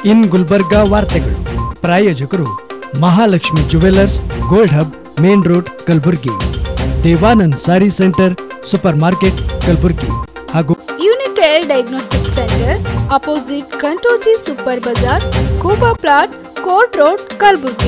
ಇನ್ ಗುಲ್ಬರ್ಗಾ ವಾರ್ತೆಗಳು ಪ್ರಾಯೋಜಕರು Mahalakshmi jewellers gold hub main road Kalaburagi Devanand sari centre super market Kalaburagi ಹಾಗೂ Unicare diagnostic centre opposite Kantoji super bazaar ಕೂಬಾ plot court road Kalaburagi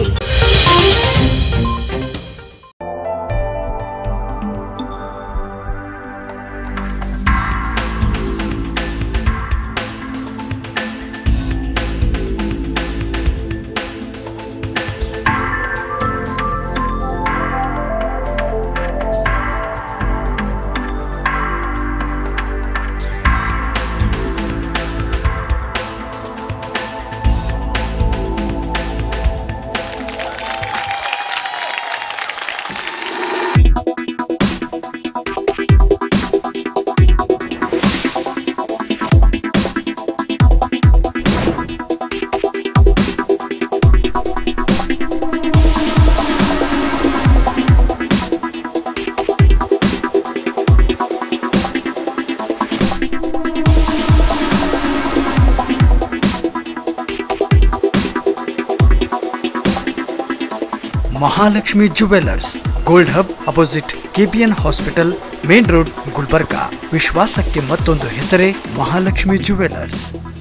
Mahalakshmi jewellers gold hub opposite KPN hospital main road Gulbarga ವಿಶ್ವಾಸಕ್ಕೆ ಮತ್ತೊಂದು ಹೆಸರೇ Mahalakshmi jewellers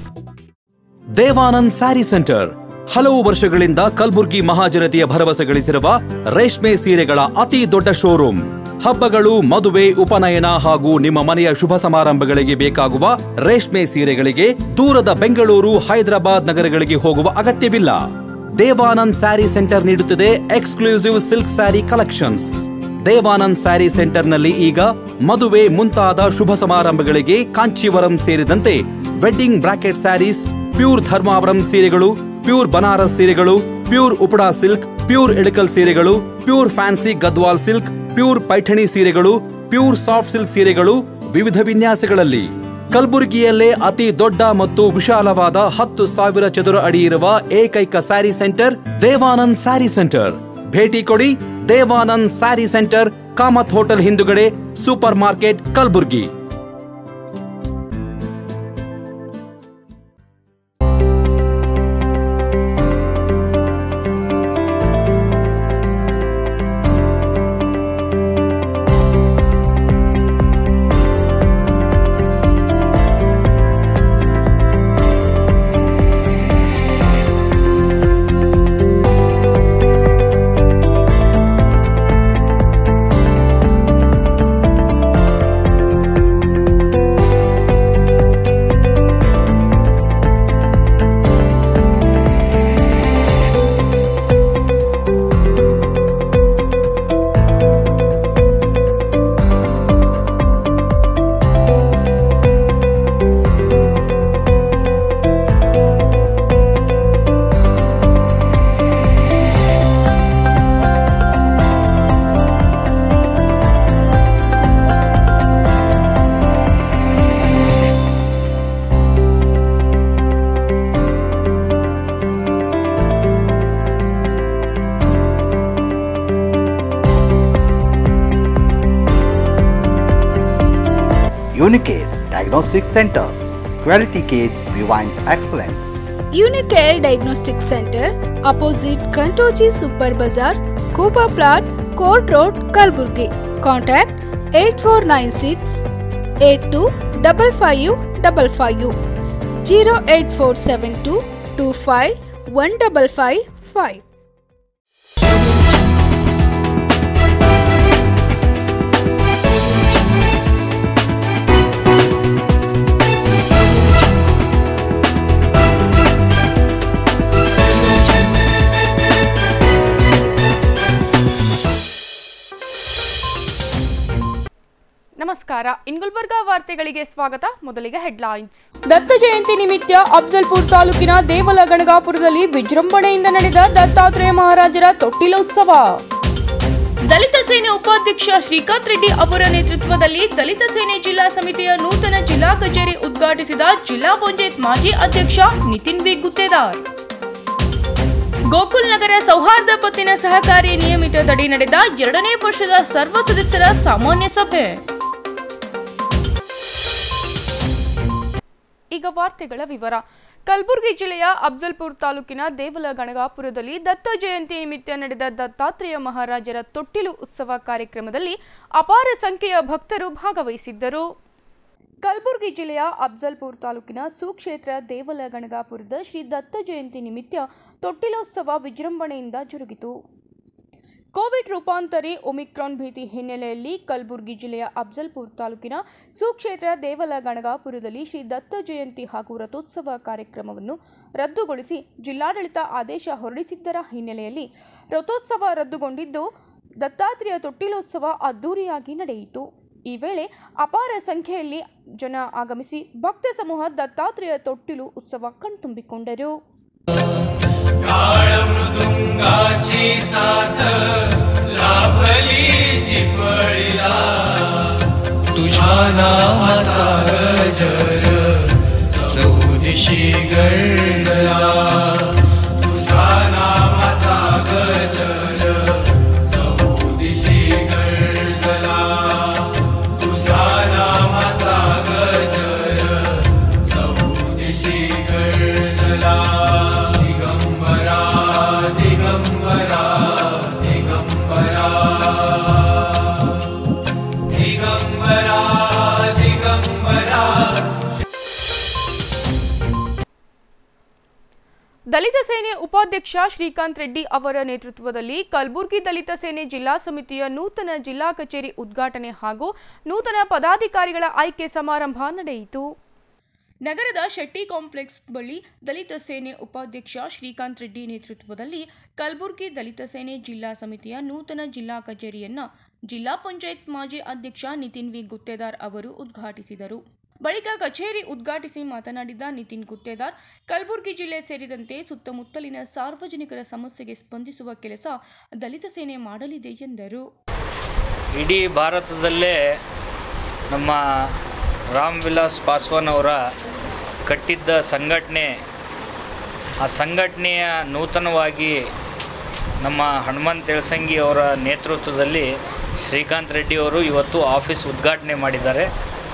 Devanand sari centre ಹಲವು ವರ್ಷಗಳಿಂದ ಕಲ್ಬುರ್ಗಿ ಮಹಾಜನತೆಯ ಭರವಸೆ ಗಳಿಸಿರುವ ರೇಷ್ಮೆ ಸೀರೆಗಳ ಅತಿ ದೊಡ್ಡ ಶೋರೂಮ್ ಹಬ್ಬಗಳು ಮದುವೆ ಉಪನಯನ ಹಾಗೂ ನಿಮ್ಮ ಮನೆಯ ಶುಭ ಸಮಾರಂಭಗಳಿಗೆ ಬೇಕಾಗುವ ರೇಷ್ಮೆ ಸೀರೆಗಳಿಗೆ ದೂರದ ಬೆಂಗಳೂರು ಹೈದರಾಬಾದ್ ನಗರಗಳಿಗೆ ಹೋಗುವ ಅಗತ್ಯವಿಲ್ಲ ದೇವಾನಂದ್ ಸ್ಯಾರಿ ಸೆಂಟರ್ ನೀಡುತ್ತಿದೆ exclusive silk sari collections Devanand sari ಸೆಂಟರ್ನಲ್ಲಿ ಈಗ ಮದುವೆ ಮುಂತಾದ ಶುಭ ಸಮಾರಂಭಗಳಿಗೆ ಕಾಂಚೀವರಂ ಸೇರಿದಂತೆ wedding bracket saris pure Dharmavaram ಸೀರೆಗಳು ಪ್ಯೂರ್ ಬನಾರಸ್ ಸೀರೆಗಳು pure Uppada silk pure Ilkal ಸೀರೆಗಳು pure fancy Gadwal silk pure Paithani ಸೀರೆಗಳು ಪ್ಯೂರ್ ಸಾಫ್ಟ್ ಸಿಲ್ಕ್ ಸೀರೆಗಳು ವಿವಿಧ ವಿನ್ಯಾಸಗಳಲ್ಲಿ ಕಲಬುರಗಿಯಲ್ಲೇ ಅತಿ ದೊಡ್ಡ ಮತ್ತು ವಿಶಾಲವಾದ ಹತ್ತು ಸಾವಿರ ಚದುರ ಅಡಿ ಇರುವ ಏಕೈಕ ಸ್ಯಾರಿ ಸೆಂಟರ್ ದೇವಾನಂದ್ ಸ್ಯಾರಿ ಸೆಂಟರ್ ಭೇಟಿ ಕೊಡಿ ದೇವಾನಂದ್ ಸ್ಯಾರಿ ಸೆಂಟರ್ ಕಾಮತ್ ಹೋಟೆಲ್ ಹಿಂದುಗಡೆ super market Kalaburagi Unicare Diagnostic Center. Quality care behind excellence. Unicare diagnostic centre opposite Kantoji super bazaar ಕೂಬಾ plot court road Kalaburagi contact eight four nine six eight to double five double five zero eight four seven to two five one double five five ನಮಸ್ಕಾರ ಇನ್ಗುಲ್ಬರ್ಗ ವಾರ್ತೆಗಳಿಗೆ ಸ್ವಾಗತ ಮೊದಲಿಗೆ headlines ದತ್ತ ಜಯಂತಿ ನಿಮಿತ್ತ ಅಫ್ಜಲ್ಪುರ್ ತಾಲೂಕಿನ ದೇವಲ ಗಣಗಾಪುರದಲ್ಲಿ ವಿಜೃಂಭಣೆಯಿಂದ ನಡೆದ ದತ್ತಾತ್ರೇಯ ಮಹಾರಾಜರ ತೊಟ್ಟಿಲೋತ್ಸವ ದಲಿತ ಸೇನೆ ಉಪಾಧ್ಯಕ್ಷ ಶ್ರೀಕಾಂತ್ ರೆಡ್ಡಿ ಅವರ ನೇತೃತ್ವದಲ್ಲಿ ದಲಿತ ಸೇನೆ ಜಿಲ್ಲಾ ಸಮಿತಿಯ ನೂತನ ಜಿಲ್ಲಾ ಕಚೇರಿ ಉದ್ಘಾಟಿಸಿದ ಜಿಲ್ಲಾ ಪಂಚಾಯತ್ ಮಾಜಿ ಅಧ್ಯಕ್ಷ ನಿತಿನ್ ಬಿ ಗುತ್ತೇದಾರ್ ಗೋಕುಲ್ ನಗರ ಸೌಹಾರ್ದ ಪತ್ತಿನ ಸಹಕಾರಿ ನಿಯಮಿತದಡಿ ನಡೆದ ಎರಡನೇ ವರ್ಷದ ಸರ್ವ ಸದಸ್ಯರ ಸಾಮಾನ್ಯ ಸಭೆ ಈಗ ವಾರ್ತೆಗಳ ವಿವರ ಕಲಬುರಗಿ ಜಿಲ್ಲೆಯ ಅಫ್ಜಲ್ಪುರ್ ತಾಲೂಕಿನ ದೇವಲ ಗಣಗಾಪುರದಲ್ಲಿ ದತ್ತ ಜಯಂತಿ ನಿಮಿತ್ತ ನಡೆದ ದತ್ತಾತ್ರೇಯ ಮಹಾರಾಜರ ತೊಟ್ಟಿಲು ಉತ್ಸವ ಕಾರ್ಯಕ್ರಮದಲ್ಲಿ ಅಪಾರ ಸಂಖ್ಯೆಯ ಭಕ್ತರು ಭಾಗವಹಿಸಿದ್ದರು ಕಲಬುರಗಿ ಜಿಲ್ಲೆಯ ಅಫ್ಜಲ್ಪುರ್ ತಾಲೂಕಿನ ಸುಕ್ಷೇತ್ರ ದೇವಲ ಗಣಗಾಪುರದ ಶ್ರೀ ದತ್ತ ಜಯಂತಿ ನಿಮಿತ್ತ ತೊಟ್ಟಿಲೋತ್ಸವ ವಿಜೃಂಭಣೆಯಿಂದ ಜರುಗಿತು ಕೋವಿಡ್ ರೂಪಾಂತರಿ ಒಮಿಕ್ರಾನ್ ಭೀತಿ ಹಿನ್ನೆಲೆಯಲ್ಲಿ ಕಲಬುರಗಿ ಜಿಲ್ಲೆಯ ಅಫ್ಜಲ್ಪುರ್ ತಾಲೂಕಿನ ಸುಕ್ಷೇತ್ರ ದೇವಲ ಗಣಗಾಪುರದಲ್ಲಿ ಶ್ರೀ ದತ್ತ ಜಯಂತಿ ಹಾಗೂ ರಥೋತ್ಸವ ಕಾರ್ಯಕ್ರಮವನ್ನು ರದ್ದುಗೊಳಿಸಿ ಜಿಲ್ಲಾಡಳಿತ ಆದೇಶ ಹೊರಡಿಸಿದ್ದರ ಹಿನ್ನೆಲೆಯಲ್ಲಿ ರಥೋತ್ಸವ ರದ್ದುಗೊಂಡಿದ್ದು ದತ್ತಾತ್ರೇಯ ತೊಟ್ಟಿಲೋತ್ಸವ ಅದ್ದೂರಿಯಾಗಿ ನಡೆಯಿತು ಈ ವೇಳೆ ಅಪಾರ ಸಂಖ್ಯೆಯಲ್ಲಿ ಜನ ಆಗಮಿಸಿ ಭಕ್ತ ಸಮೂಹ ದತ್ತಾತ್ರೇಯ ತೊಟ್ಟಿಲು ಉತ್ಸವ ಕಣ್ತುಂಬಿಕೊಂಡರು तुझ्या नामाचा गजर चौदिशी गरजला तुझ्या नामाचा गजर चौदिशी गरजला तुझ्या नामाचा गजर चौदिशी गरजला दिगंबरा दिगंबरा दिगंबरा दिगंबरा दिगंबरा ದಲಿತ ಸೇನೆ ಉಪಾಧ್ಯಕ್ಷ ಶ್ರೀಕಾಂತ್ ರೆಡ್ಡಿ ಅವರ ನೇತೃತ್ವದಲ್ಲಿ ಕಲಬುರಗಿ ದಲಿತ ಸೇನೆ ಜಿಲ್ಲಾ ಸಮಿತಿಯ ನೂತನ ಜಿಲ್ಲಾ ಕಚೇರಿ ಉದ್ಘಾಟನೆ ಹಾಗೂ ನೂತನ ಪದಾಧಿಕಾರಿಗಳ ಆಯ್ಕೆ ಸಮಾರಂಭ ನಡೆಯಿತು ನಗರದ ಶೆಟ್ಟಿ ಕಾಂಪ್ಲೆಕ್ಸ್ ಬಳಿ ದಲಿತ ಸೇನೆ ಉಪಾಧ್ಯಕ್ಷ ಶ್ರೀಕಾಂತ್ ರೆಡ್ಡಿ ನೇತೃತ್ವದಲ್ಲಿ ಕಲಬುರಗಿ ದಲಿತ ಸೇನೆ ಜಿಲ್ಲಾ ಸಮಿತಿಯ ನೂತನ ಜಿಲ್ಲಾ ಕಚೇರಿಯನ್ನ ಜಿಲ್ಲಾ ಪಂಚಾಯತ್ ಮಾಜಿ ಅಧ್ಯಕ್ಷ ನಿತಿನ್ ವಿ ಗುತ್ತೇದಾರ್ ಅವರು ಉದ್ಘಾಟಿಸಿದರು ಬಳಿಕ ಕಚೇರಿ ಉದ್ಘಾಟಿಸಿ ಮಾತನಾಡಿದ ನಿತಿನ್ ಗುತ್ತೇದಾರ್ ಕಲಬುರಗಿ ಜಿಲ್ಲೆ ಸೇರಿದಂತೆ ಸುತ್ತಮುತ್ತಲಿನ ಸಾರ್ವಜನಿಕರ ಸಮಸ್ಯೆಗೆ ಸ್ಪಂದಿಸುವ ಕೆಲಸ ದಲಿತ ಸೇನೆ ಮಾಡಲಿದೆ ಎಂದರು ಇಡೀ ಭಾರತದಲ್ಲೇ ನಮ್ಮ ರಾಮ್ ವಿಲಾಸ್ ಪಾಸ್ವಾನ್ ಅವರ ಕಟ್ಟಿದ್ದ ಸಂಘಟನೆ ಆ ಸಂಘಟನೆಯ ನೂತನವಾಗಿ ನಮ್ಮ ಹನುಮಂತ್ ತೆಳಸಂಗಿ ಅವರ ನೇತೃತ್ವದಲ್ಲಿ ಶ್ರೀಕಾಂತ್ ರೆಡ್ಡಿ ಅವರು ಇವತ್ತು ಆಫೀಸ್ ಉದ್ಘಾಟನೆ ಮಾಡಿದ್ದಾರೆ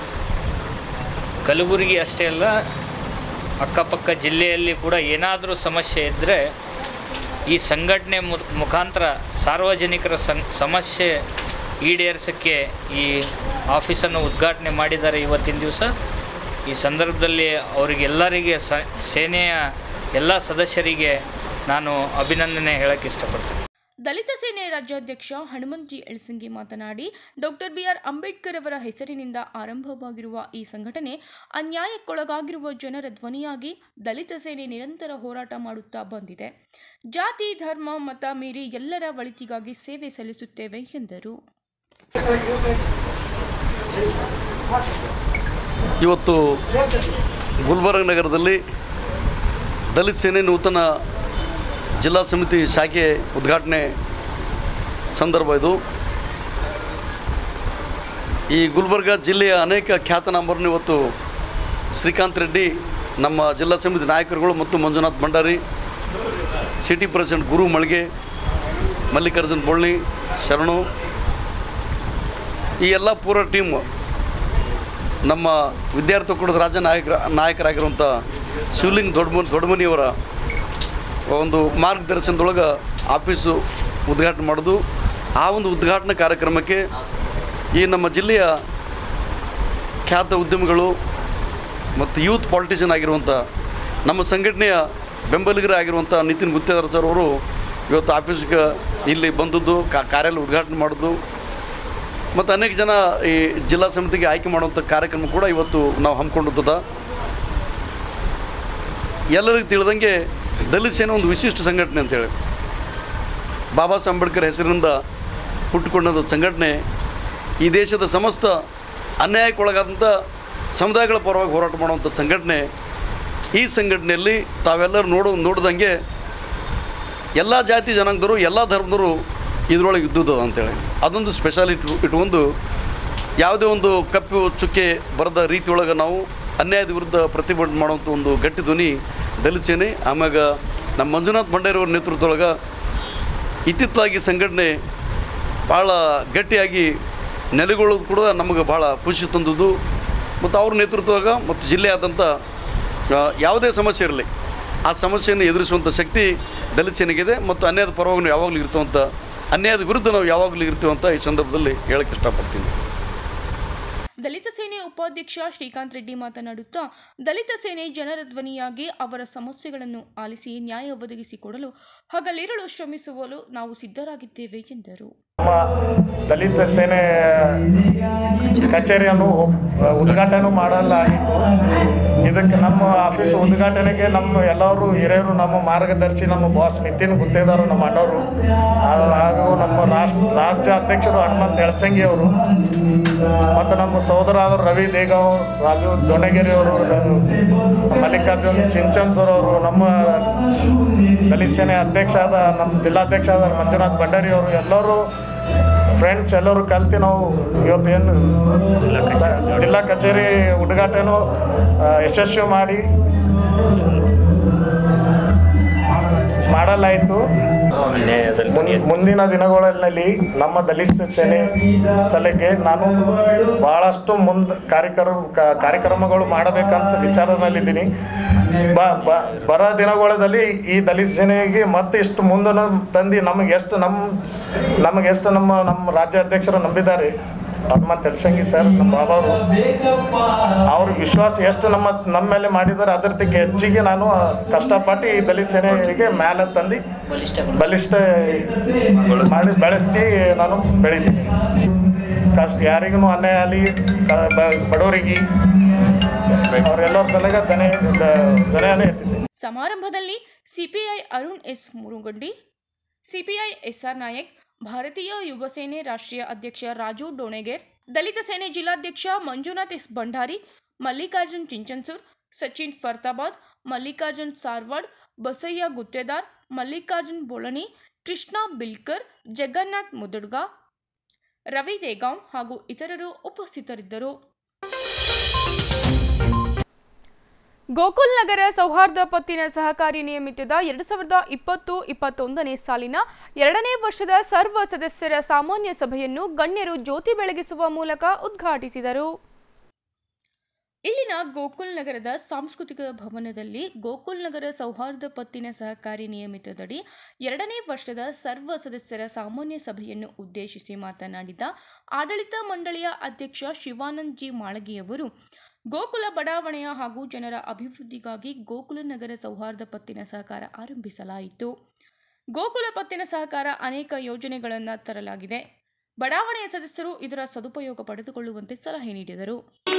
ಕಲಬುರಗಿ ಅಷ್ಟೇ ಅಲ್ಲ ಅಕ್ಕಪಕ್ಕ ಜಿಲ್ಲೆಯಲ್ಲಿ ಕೂಡ ಏನಾದರೂ ಸಮಸ್ಯೆ ಇದ್ದರೆ ಈ ಸಂಘಟನೆ ಮು- ಮುಖಾಂತರ ಸಾರ್ವಜನಿಕರ ಸಂ ಸಮಸ್ಯೆ ಈಡೇರಿಸೋಕ್ಕೆ ಈ ಆಫೀಸನ್ನು ಉದ್ಘಾಟನೆ ಮಾಡಿದ್ದಾರೆ ಇವತ್ತಿನ ದಿವಸ ಈ ಸಂದರ್ಭದಲ್ಲಿ ಅವರಿಗೆಲ್ಲರಿಗೆ ಸ ಸೇನೆಯ ಎಲ್ಲ ಸದಸ್ಯರಿಗೆ ನಾನು ಅಭಿನಂದನೆ ಹೇಳಕ್ಕೆ ಇಷ್ಟಪಡ್ತೀನಿ ದಲಿತ ಸೇನೆ ರಾಜ್ಯಾಧ್ಯಕ್ಷ ಹನುಮಂತ್ ಜಿ ಎಳ್ಸಂಗಿ ಮಾತನಾಡಿ ಡಾಕ್ಟರ್ ಬಿಆರ್ ಅಂಬೇಡ್ಕರ್ ಅವರ ಹೆಸರಿನಿಂದ ಆರಂಭವಾಗಿರುವ ಈ ಸಂಘಟನೆ ಅನ್ಯಾಯಕ್ಕೊಳಗಾಗಿರುವ ಜನರ ಧ್ವನಿಯಾಗಿ ದಲಿತ ಸೇನೆ ನಿರಂತರ ಹೋರಾಟ ಮಾಡುತ್ತಾ ಬಂದಿದೆ ಜಾತಿ ಧರ್ಮ ಮತ ಮೀರಿ ಎಲ್ಲರ ಒಳಿತಿಗಾಗಿ ಸೇವೆ ಸಲ್ಲಿಸುತ್ತೇವೆ ಎಂದರು ಇವತ್ತು ಗುಲ್ಬರ್ಗ ನಗರದಲ್ಲಿ ದಲಿತ ಸೇನೆ ನೂತನ ಜಿಲ್ಲಾ ಸಮಿತಿ ಶಾಖೆ ಉದ್ಘಾಟನೆ ಸಂದರ್ಭ ಇದು ಈ ಗುಲ್ಬರ್ಗ ಜಿಲ್ಲೆಯ ಅನೇಕ ಖ್ಯಾತನಾಮರನ್ನು ಇವತ್ತು ಶ್ರೀಕಾಂತ್ ರೆಡ್ಡಿ ನಮ್ಮ ಜಿಲ್ಲಾ ಸಮಿತಿ ನಾಯಕರುಗಳು ಮತ್ತು ಮಂಜುನಾಥ್ ಭಂಡಾರಿ ಸಿಟಿ ಪ್ರೆಸಿಡೆಂಟ್ ಗುರು ಮಳ್ಗೆ ಮಲ್ಲಿಕಾರ್ಜುನ್ ಬೊಳ್ಳಿ ಶರಣು ಈ ಎಲ್ಲ ಪೂರ ಟೀಮ್ ನಮ್ಮ ವಿದ್ಯಾರ್ಥಿ ಕೂಡದ ರಾಜ್ಯ ನಾಯಕರ ನಾಯಕರಾಗಿರುವಂಥ ಶಿವಲಿಂಗ್ ದೊಡ್ಡಮ ದೊಡ್ಡಮನಿಯವರ ಒಂದು ಮಾರ್ಗದರ್ಶನದೊಳಗೆ ಆಫೀಸು ಉದ್ಘಾಟನೆ ಮಾಡೋದು ಆ ಒಂದು ಉದ್ಘಾಟನಾ ಕಾರ್ಯಕ್ರಮಕ್ಕೆ ಈ ನಮ್ಮ ಜಿಲ್ಲೆಯ ಖ್ಯಾತ ಉದ್ಯಮಿಗಳು ಮತ್ತು ಯೂತ್ ಪಾಲಿಟಿಷಿಯನ್ ಆಗಿರುವಂಥ ನಮ್ಮ ಸಂಘಟನೆಯ ಬೆಂಬಲಿಗರೇ ಆಗಿರುವಂಥ ನಿತಿನ್ ಗುತ್ತೇದಾರ್ ಸರ್ ಅವರು ಇವತ್ತು ಆಫೀಸ್ಗೆ ಇಲ್ಲಿ ಬಂದದ್ದು ಕಾ- ಕಾರ್ಯಾಲಯ ಉದ್ಘಾಟನೆ ಮಾಡೋದು ಮತ್ತು ಅನೇಕ ಜನ ಈ ಜಿಲ್ಲಾ ಸಮಿತಿಗೆ ಆಯ್ಕೆ ಮಾಡುವಂಥ ಕಾರ್ಯಕ್ರಮ ಕೂಡ ಇವತ್ತು ನಾವು ಹಮ್ಮಿಕೊಂಡಿದ್ದದ ಎಲ್ಲರಿಗೂ ತಿಳಿದಂಗೆ ದಲಿತ ಸೇನೆ ಒಂದು ವಿಶಿಷ್ಟ ಸಂಘಟನೆ ಅಂತೇಳಿ ಬಾಬಾ ಸಾಹೇಬ್ ಅಂಬೇಡ್ಕರ್ ಹೆಸರಿನಿಂದ ಹುಟ್ಟುಕೊಂಡಂಥ ಸಂಘಟನೆ ಈ ದೇಶದ ಸಮಸ್ತ ಅನ್ಯಾಯಕ್ಕೊಳಗಾದಂಥ ಸಮುದಾಯಗಳ ಪರವಾಗಿ ಹೋರಾಟ ಮಾಡುವಂಥ ಸಂಘಟನೆ ಈ ಸಂಘಟನೆಯಲ್ಲಿ ತಾವೆಲ್ಲರೂ ನೋಡೋ ನೋಡ್ದಂಗೆ ಎಲ್ಲ ಜಾತಿ ಜನಾಂಗದವರು ಎಲ್ಲ ಧರ್ಮದವರು ಇದರೊಳಗೆ ಇದ್ದುದು ಅಂತೇಳಿ ಅದೊಂದು ಸ್ಪೆಷಾಲಿಟಿ ಇಟ್ಕೊಂಡು ಯಾವುದೇ ಒಂದು ಕಪ್ಪು ಚುಕ್ಕೆ ಬರದ ರೀತಿಯೊಳಗೆ ನಾವು ಅನ್ಯಾಯದ ವಿರುದ್ಧ ಪ್ರತಿಭಟನೆ ಮಾಡುವಂಥ ಒಂದು ಗಟ್ಟಿ ಧ್ವನಿ ದಲಿತ ಸೇನೆ ಆಮ್ಯಾಗ ನಮ್ಮ ಮಂಜುನಾಥ್ ಭಂಡಾರಿಯವ್ರ ನೇತೃತ್ವದೊಳಗೆ ಇತ್ತಿತ್ತಲಾಗಿ ಸಂಘಟನೆ ಭಾಳ ಗಟ್ಟಿಯಾಗಿ ನೆಲೆಗೊಳ್ಳೋದು ಕೂಡ ನಮಗೆ ಭಾಳ ಖುಷಿ ತಂದದ್ದು ಮತ್ತು ಅವ್ರ ನೇತೃತ್ವದಾಗ ಮತ್ತು ಜಿಲ್ಲೆಯಾದಂಥ ಆ, ಯಾವುದೇ ಸಮಸ್ಯೆ ಇರಲಿ ಆ ಸಮಸ್ಯೆಯನ್ನು ಎದುರಿಸುವಂಥ ಶಕ್ತಿ ದಲಿತ ಸೇನೆಗಿದೆ ಮತ್ತು ಅನ್ಯಾಯದ ಪರವಾಗಿ ನಾವು ಯಾವಾಗಲೂ ಇರ್ತವಂಥ ಅನ್ಯಾಯದ ವಿರುದ್ಧ ನಾವು ಯಾವಾಗಲೂ ಇರ್ತೀವಂತ ಈ ಸಂದರ್ಭದಲ್ಲಿ ಹೇಳಕ್ಕೆ ಇಷ್ಟಪಡ್ತೀನಿ ದಲಿತ ಸೇನೆ ಉಪಾಧ್ಯಕ್ಷ ಶ್ರೀಕಾಂತ್ ರೆಡ್ಡಿ ಮಾತನಾಡುತ್ತಾ ದಲಿತ ಸೇನೆ ಜನರ ಧ್ವನಿಯಾಗಿ ಅವರ ಸಮಸ್ಯೆಗಳನ್ನು ಆಲಿಸಿ ನ್ಯಾಯ ಒದಗಿಸಿಕೊಡಲು ಹಗಲಿರುಳು ಶ್ರಮಿಸುವಲು ನಾವು ಸಿದ್ಧರಾಗಿದ್ದೇವೆ ಎಂದರು ನಮ್ಮ ದಲಿತ ಸೇನೆ ಕಚೇರಿಯನ್ನು ಉದ್ಘಾಟನೆ ಮಾಡಲಾಗಿತ್ತು ಇದಕ್ಕೆ ನಮ್ಮ ಆಫೀಸ್ ಉದ್ಘಾಟನೆಗೆ ನಮ್ಮ ಎಲ್ಲರೂ ಹಿರಿಯರು ನಮ್ಮ ಮಾರ್ಗದರ್ಶಿ ನಮ್ಮ ಬಾಸ್ ನಿತಿನ್ ಗುತ್ತೇದಾರು ನಮ್ಮ ಅಣ್ಣವರು ಹಾಗೂ ಹಾಗೂ ನಮ್ಮ ರಾಷ್ಟ್ರ ರಾಜ್ಯ ಅಧ್ಯಕ್ಷರು ಹನುಮಂತ್ ಎಳಸಂಗಿ ಅವರು ಮತ್ತು ನಮ್ಮ ಸಹೋದರ ಆದರು ರವಿ ದೇಗಾವ್ ರಾಜು ದೊಣಗೆರೆ ಅವರು ಮಲ್ಲಿಕಾರ್ಜುನ್ ಚಿಂಚನ್ ಸರ್ ಅವರು ನಮ್ಮ ದಲಿತ ಸೇನೆ ಅಧ್ಯಕ್ಷ ಆದ ನಮ್ಮ ಜಿಲ್ಲಾಧ್ಯಕ್ಷ ಆದ ಮಂಜುನಾಥ್ ಭಂಡಾರಿ ಅವರು ಎಲ್ಲರೂ ಫ್ರೆಂಡ್ಸ್ ಎಲ್ಲರೂ ಕಲ್ತು ನಾವು ಇವತ್ತೇನು ಸ- ಜಿಲ್ಲಾ ಕಚೇರಿ ಉದ್ಘಾಟನೆ ಯಶಸ್ವಿ ಮಾಡಿ ಮಾಡಲಾಯಿತು ಮುನ್- ಮುಂದಿನ ದಿನಗಳಲ್ಲಿ ನಮ್ಮ ದಲಿತ ಸೇನೆ ಸಲಹೆಗೆ ನಾನು ಬಹಳಷ್ಟು ಮುಂದೆ ಕಾರ್ಯಕ್ರಮ ಕ- ಕಾರ್ಯಕ್ರಮಗಳು ಮಾಡಬೇಕಂತ ವಿಚಾರದಲ್ಲಿದ್ದೀನಿ ಬ ಬ- ಬರ ದಿನಗಳಲ್ಲಿ ಈ ದಲಿತ ಸೇನೆಗೆ ಮತ್ತೆ ಇಷ್ಟು ಮುಂದೆ ತಂದು ನಮಗೆ ಎಷ್ಟು ನಮ್ಮ ನಮಗೆ ಎಷ್ಟು ನಮ್ಮ ನಮ್ಮ ರಾಜ್ಯಾಧ್ಯಕ್ಷರು ನಂಬಿದ್ದಾರೆ ಹನುಮಂತ್ ಎಲ್ಸಂಗಿ ಸರ್ ನಮ್ಮ ಬಾಬಾ ಅವರು ಅವ್ರ ವಿಶ್ವಾಸ ಎಷ್ಟು ನಮ್ಮ ನಮ್ಮ ಮೇಲೆ ಮಾಡಿದ್ದಾರೆ ಅದರದಕ್ಕೆ ಹೆಚ್ಚಿಗೆ ನಾನು ಕಷ್ಟಪಟ್ಟು ಈ ದಲಿತ ಸೇನೆಗೆ ಮೇಲೆ ತಂದು ಬಲಿಷ್ಠ ಮಾಡಿ ಬೆಳೆಸ್ತಿ ನಾನು ಬೆಳಿತೀನಿ ಕಷ್ಟ ಯಾರಿಗೂ ಅನ್ಯಾಯ ಆಗಲಿ ಕ- ಬ- ಬಡವರಿಗೆ ಅವರೆಲ್ಲರ ಸಲಗ ದನೆ ದನೆಯನ್ನು ಎತ್ತಿದ್ದೀನಿ ಸಮಾರಂಭದಲ್ಲಿ CPI Arun S Murugandi CPI SR Nayak Bharatiya Yuva ಸೇನೆ ರಾಷ್ಟ್ರೀಯ ಅಧ್ಯಕ್ಷ ರಾಜು ಡೋಣೆಗೇರ್ ದಲಿತ ಸೇನೆ ಜಿಲ್ಲಾಧ್ಯಕ್ಷ ಮಂಜುನಾಥ್ ಎಸ್ ಭಂಡಾರಿ ಮಲ್ಲಿಕಾರ್ಜುನ್ ಚಿಂಚನ್ಸೂರ್ ಸಚಿನ್ ಫರ್ತಾಬಾದ್ ಮಲ್ಲಿಕಾರ್ಜುನ್ ಸಾರ್ವಾಡ್ ಬಸಯ್ಯ ಗುತ್ತೇದಾರ್ ಮಲ್ಲಿಕಾರ್ಜುನ್ ಬೋಳನಿ ಕೃಷ್ಣ ಬಿಲ್ಕರ್ ಜಗನ್ನಾಥ್ ಮುದಡ್ಗ ರವಿ ದೇಗಾಂವ್ ಹಾಗೂ ಇತರರು ಉಪಸ್ಥಿತರಿದ್ದರು ಗೋಕುಲ್ ನಗರ ಸೌಹಾರ್ದ ಪತ್ತಿನ ಸಹಕಾರಿ ನಿಯಮಿತದ ಎರಡು ಸಾವಿರದ ಇಪ್ಪತ್ತು ಇಪ್ಪತ್ತೊಂದನೇ ಸಾಲಿನ ಎರಡನೇ ವರ್ಷದ ಸರ್ವ ಸದಸ್ಯರ ಸಾಮಾನ್ಯ ಸಭೆಯನ್ನು ಗಣ್ಯರು ಜ್ಯೋತಿ ಬೆಳಗಿಸುವ ಮೂಲಕ ಉದ್ಘಾಟಿಸಿದರು ಇಲ್ಲಿನ ಗೋಕುಲ್ ನಗರದ ಸಾಂಸ್ಕೃತಿಕ ಭವನದಲ್ಲಿ ಗೋಕುಲ್ ನಗರ ಸೌಹಾರ್ದ ಪತ್ತಿನ ಸಹಕಾರಿ ನಿಯಮಿತದಡಿ ಎರಡನೇ ವರ್ಷದ ಸರ್ವ ಸದಸ್ಯರ ಸಾಮಾನ್ಯ ಸಭೆಯನ್ನು ಉದ್ದೇಶಿಸಿ ಮಾತನಾಡಿದ ಆಡಳಿತ ಮಂಡಳಿಯ ಅಧ್ಯಕ್ಷ ಶಿವಾನಂದ್ ಜಿ ಮಾಳಗಿಯವರು ಗೋಕುಲ ಬಡಾವಣೆಯ ಹಾಗೂ ಜನರ ಅಭಿವೃದ್ಧಿಗಾಗಿ ಗೋಕುಲ ನಗರ ಸೌಹಾರ್ದ ಪತ್ತಿನ ಸಹಕಾರ ಆರಂಭಿಸಲಾಯಿತು ಗೋಕುಲ ಪತ್ತಿನ ಸಹಕಾರ ಅನೇಕ ಯೋಜನೆಗಳನ್ನು ತರಲಾಗಿದೆ ಬಡಾವಣೆಯ ಸದಸ್ಯರು ಇದರ ಸದುಪಯೋಗ ಪಡೆದುಕೊಳ್ಳುವಂತೆ ಸಲಹೆ ನೀಡಿದರು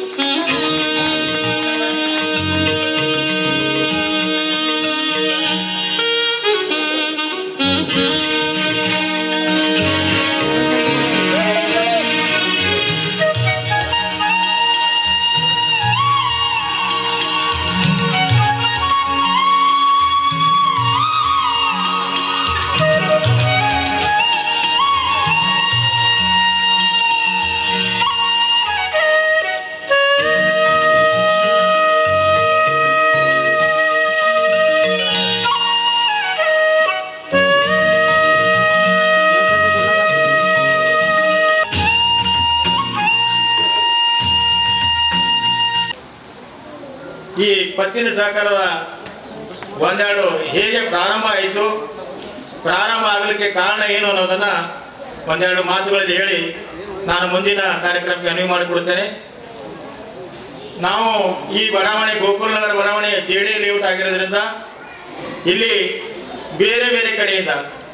ಈ ಪತ್ತಿನ ಸಹಕಾರದ ಒಂದೆರಡು ಹೇಗೆ ಪ್ರಾರಂಭ ಆಯಿತು ಪ್ರಾರಂಭ ಆಗಲಿಕ್ಕೆ ಕಾರಣ ಏನು ಅನ್ನೋದನ್ನು ಒಂದೆರಡು ಮಾತುಗಳಲ್ಲಿ ಹೇಳಿ ನಾನು ಮುಂದಿನ ಕಾರ್ಯಕ್ರಮಕ್ಕೆ ಅನುವು ಮಾಡಿಕೊಡ್ತೇನೆ ನಾವು ಈ ಬಡಾವಣೆ ಗೋಕುಲನಗರ ಬಡಾವಣೆ ಜೆ ಡಿ ಲೇಔಟ್ ಆಗಿರೋದ್ರಿಂದ ಇಲ್ಲಿ ಬೇರೆ ಬೇರೆ ಕಡೆಯಿಂದ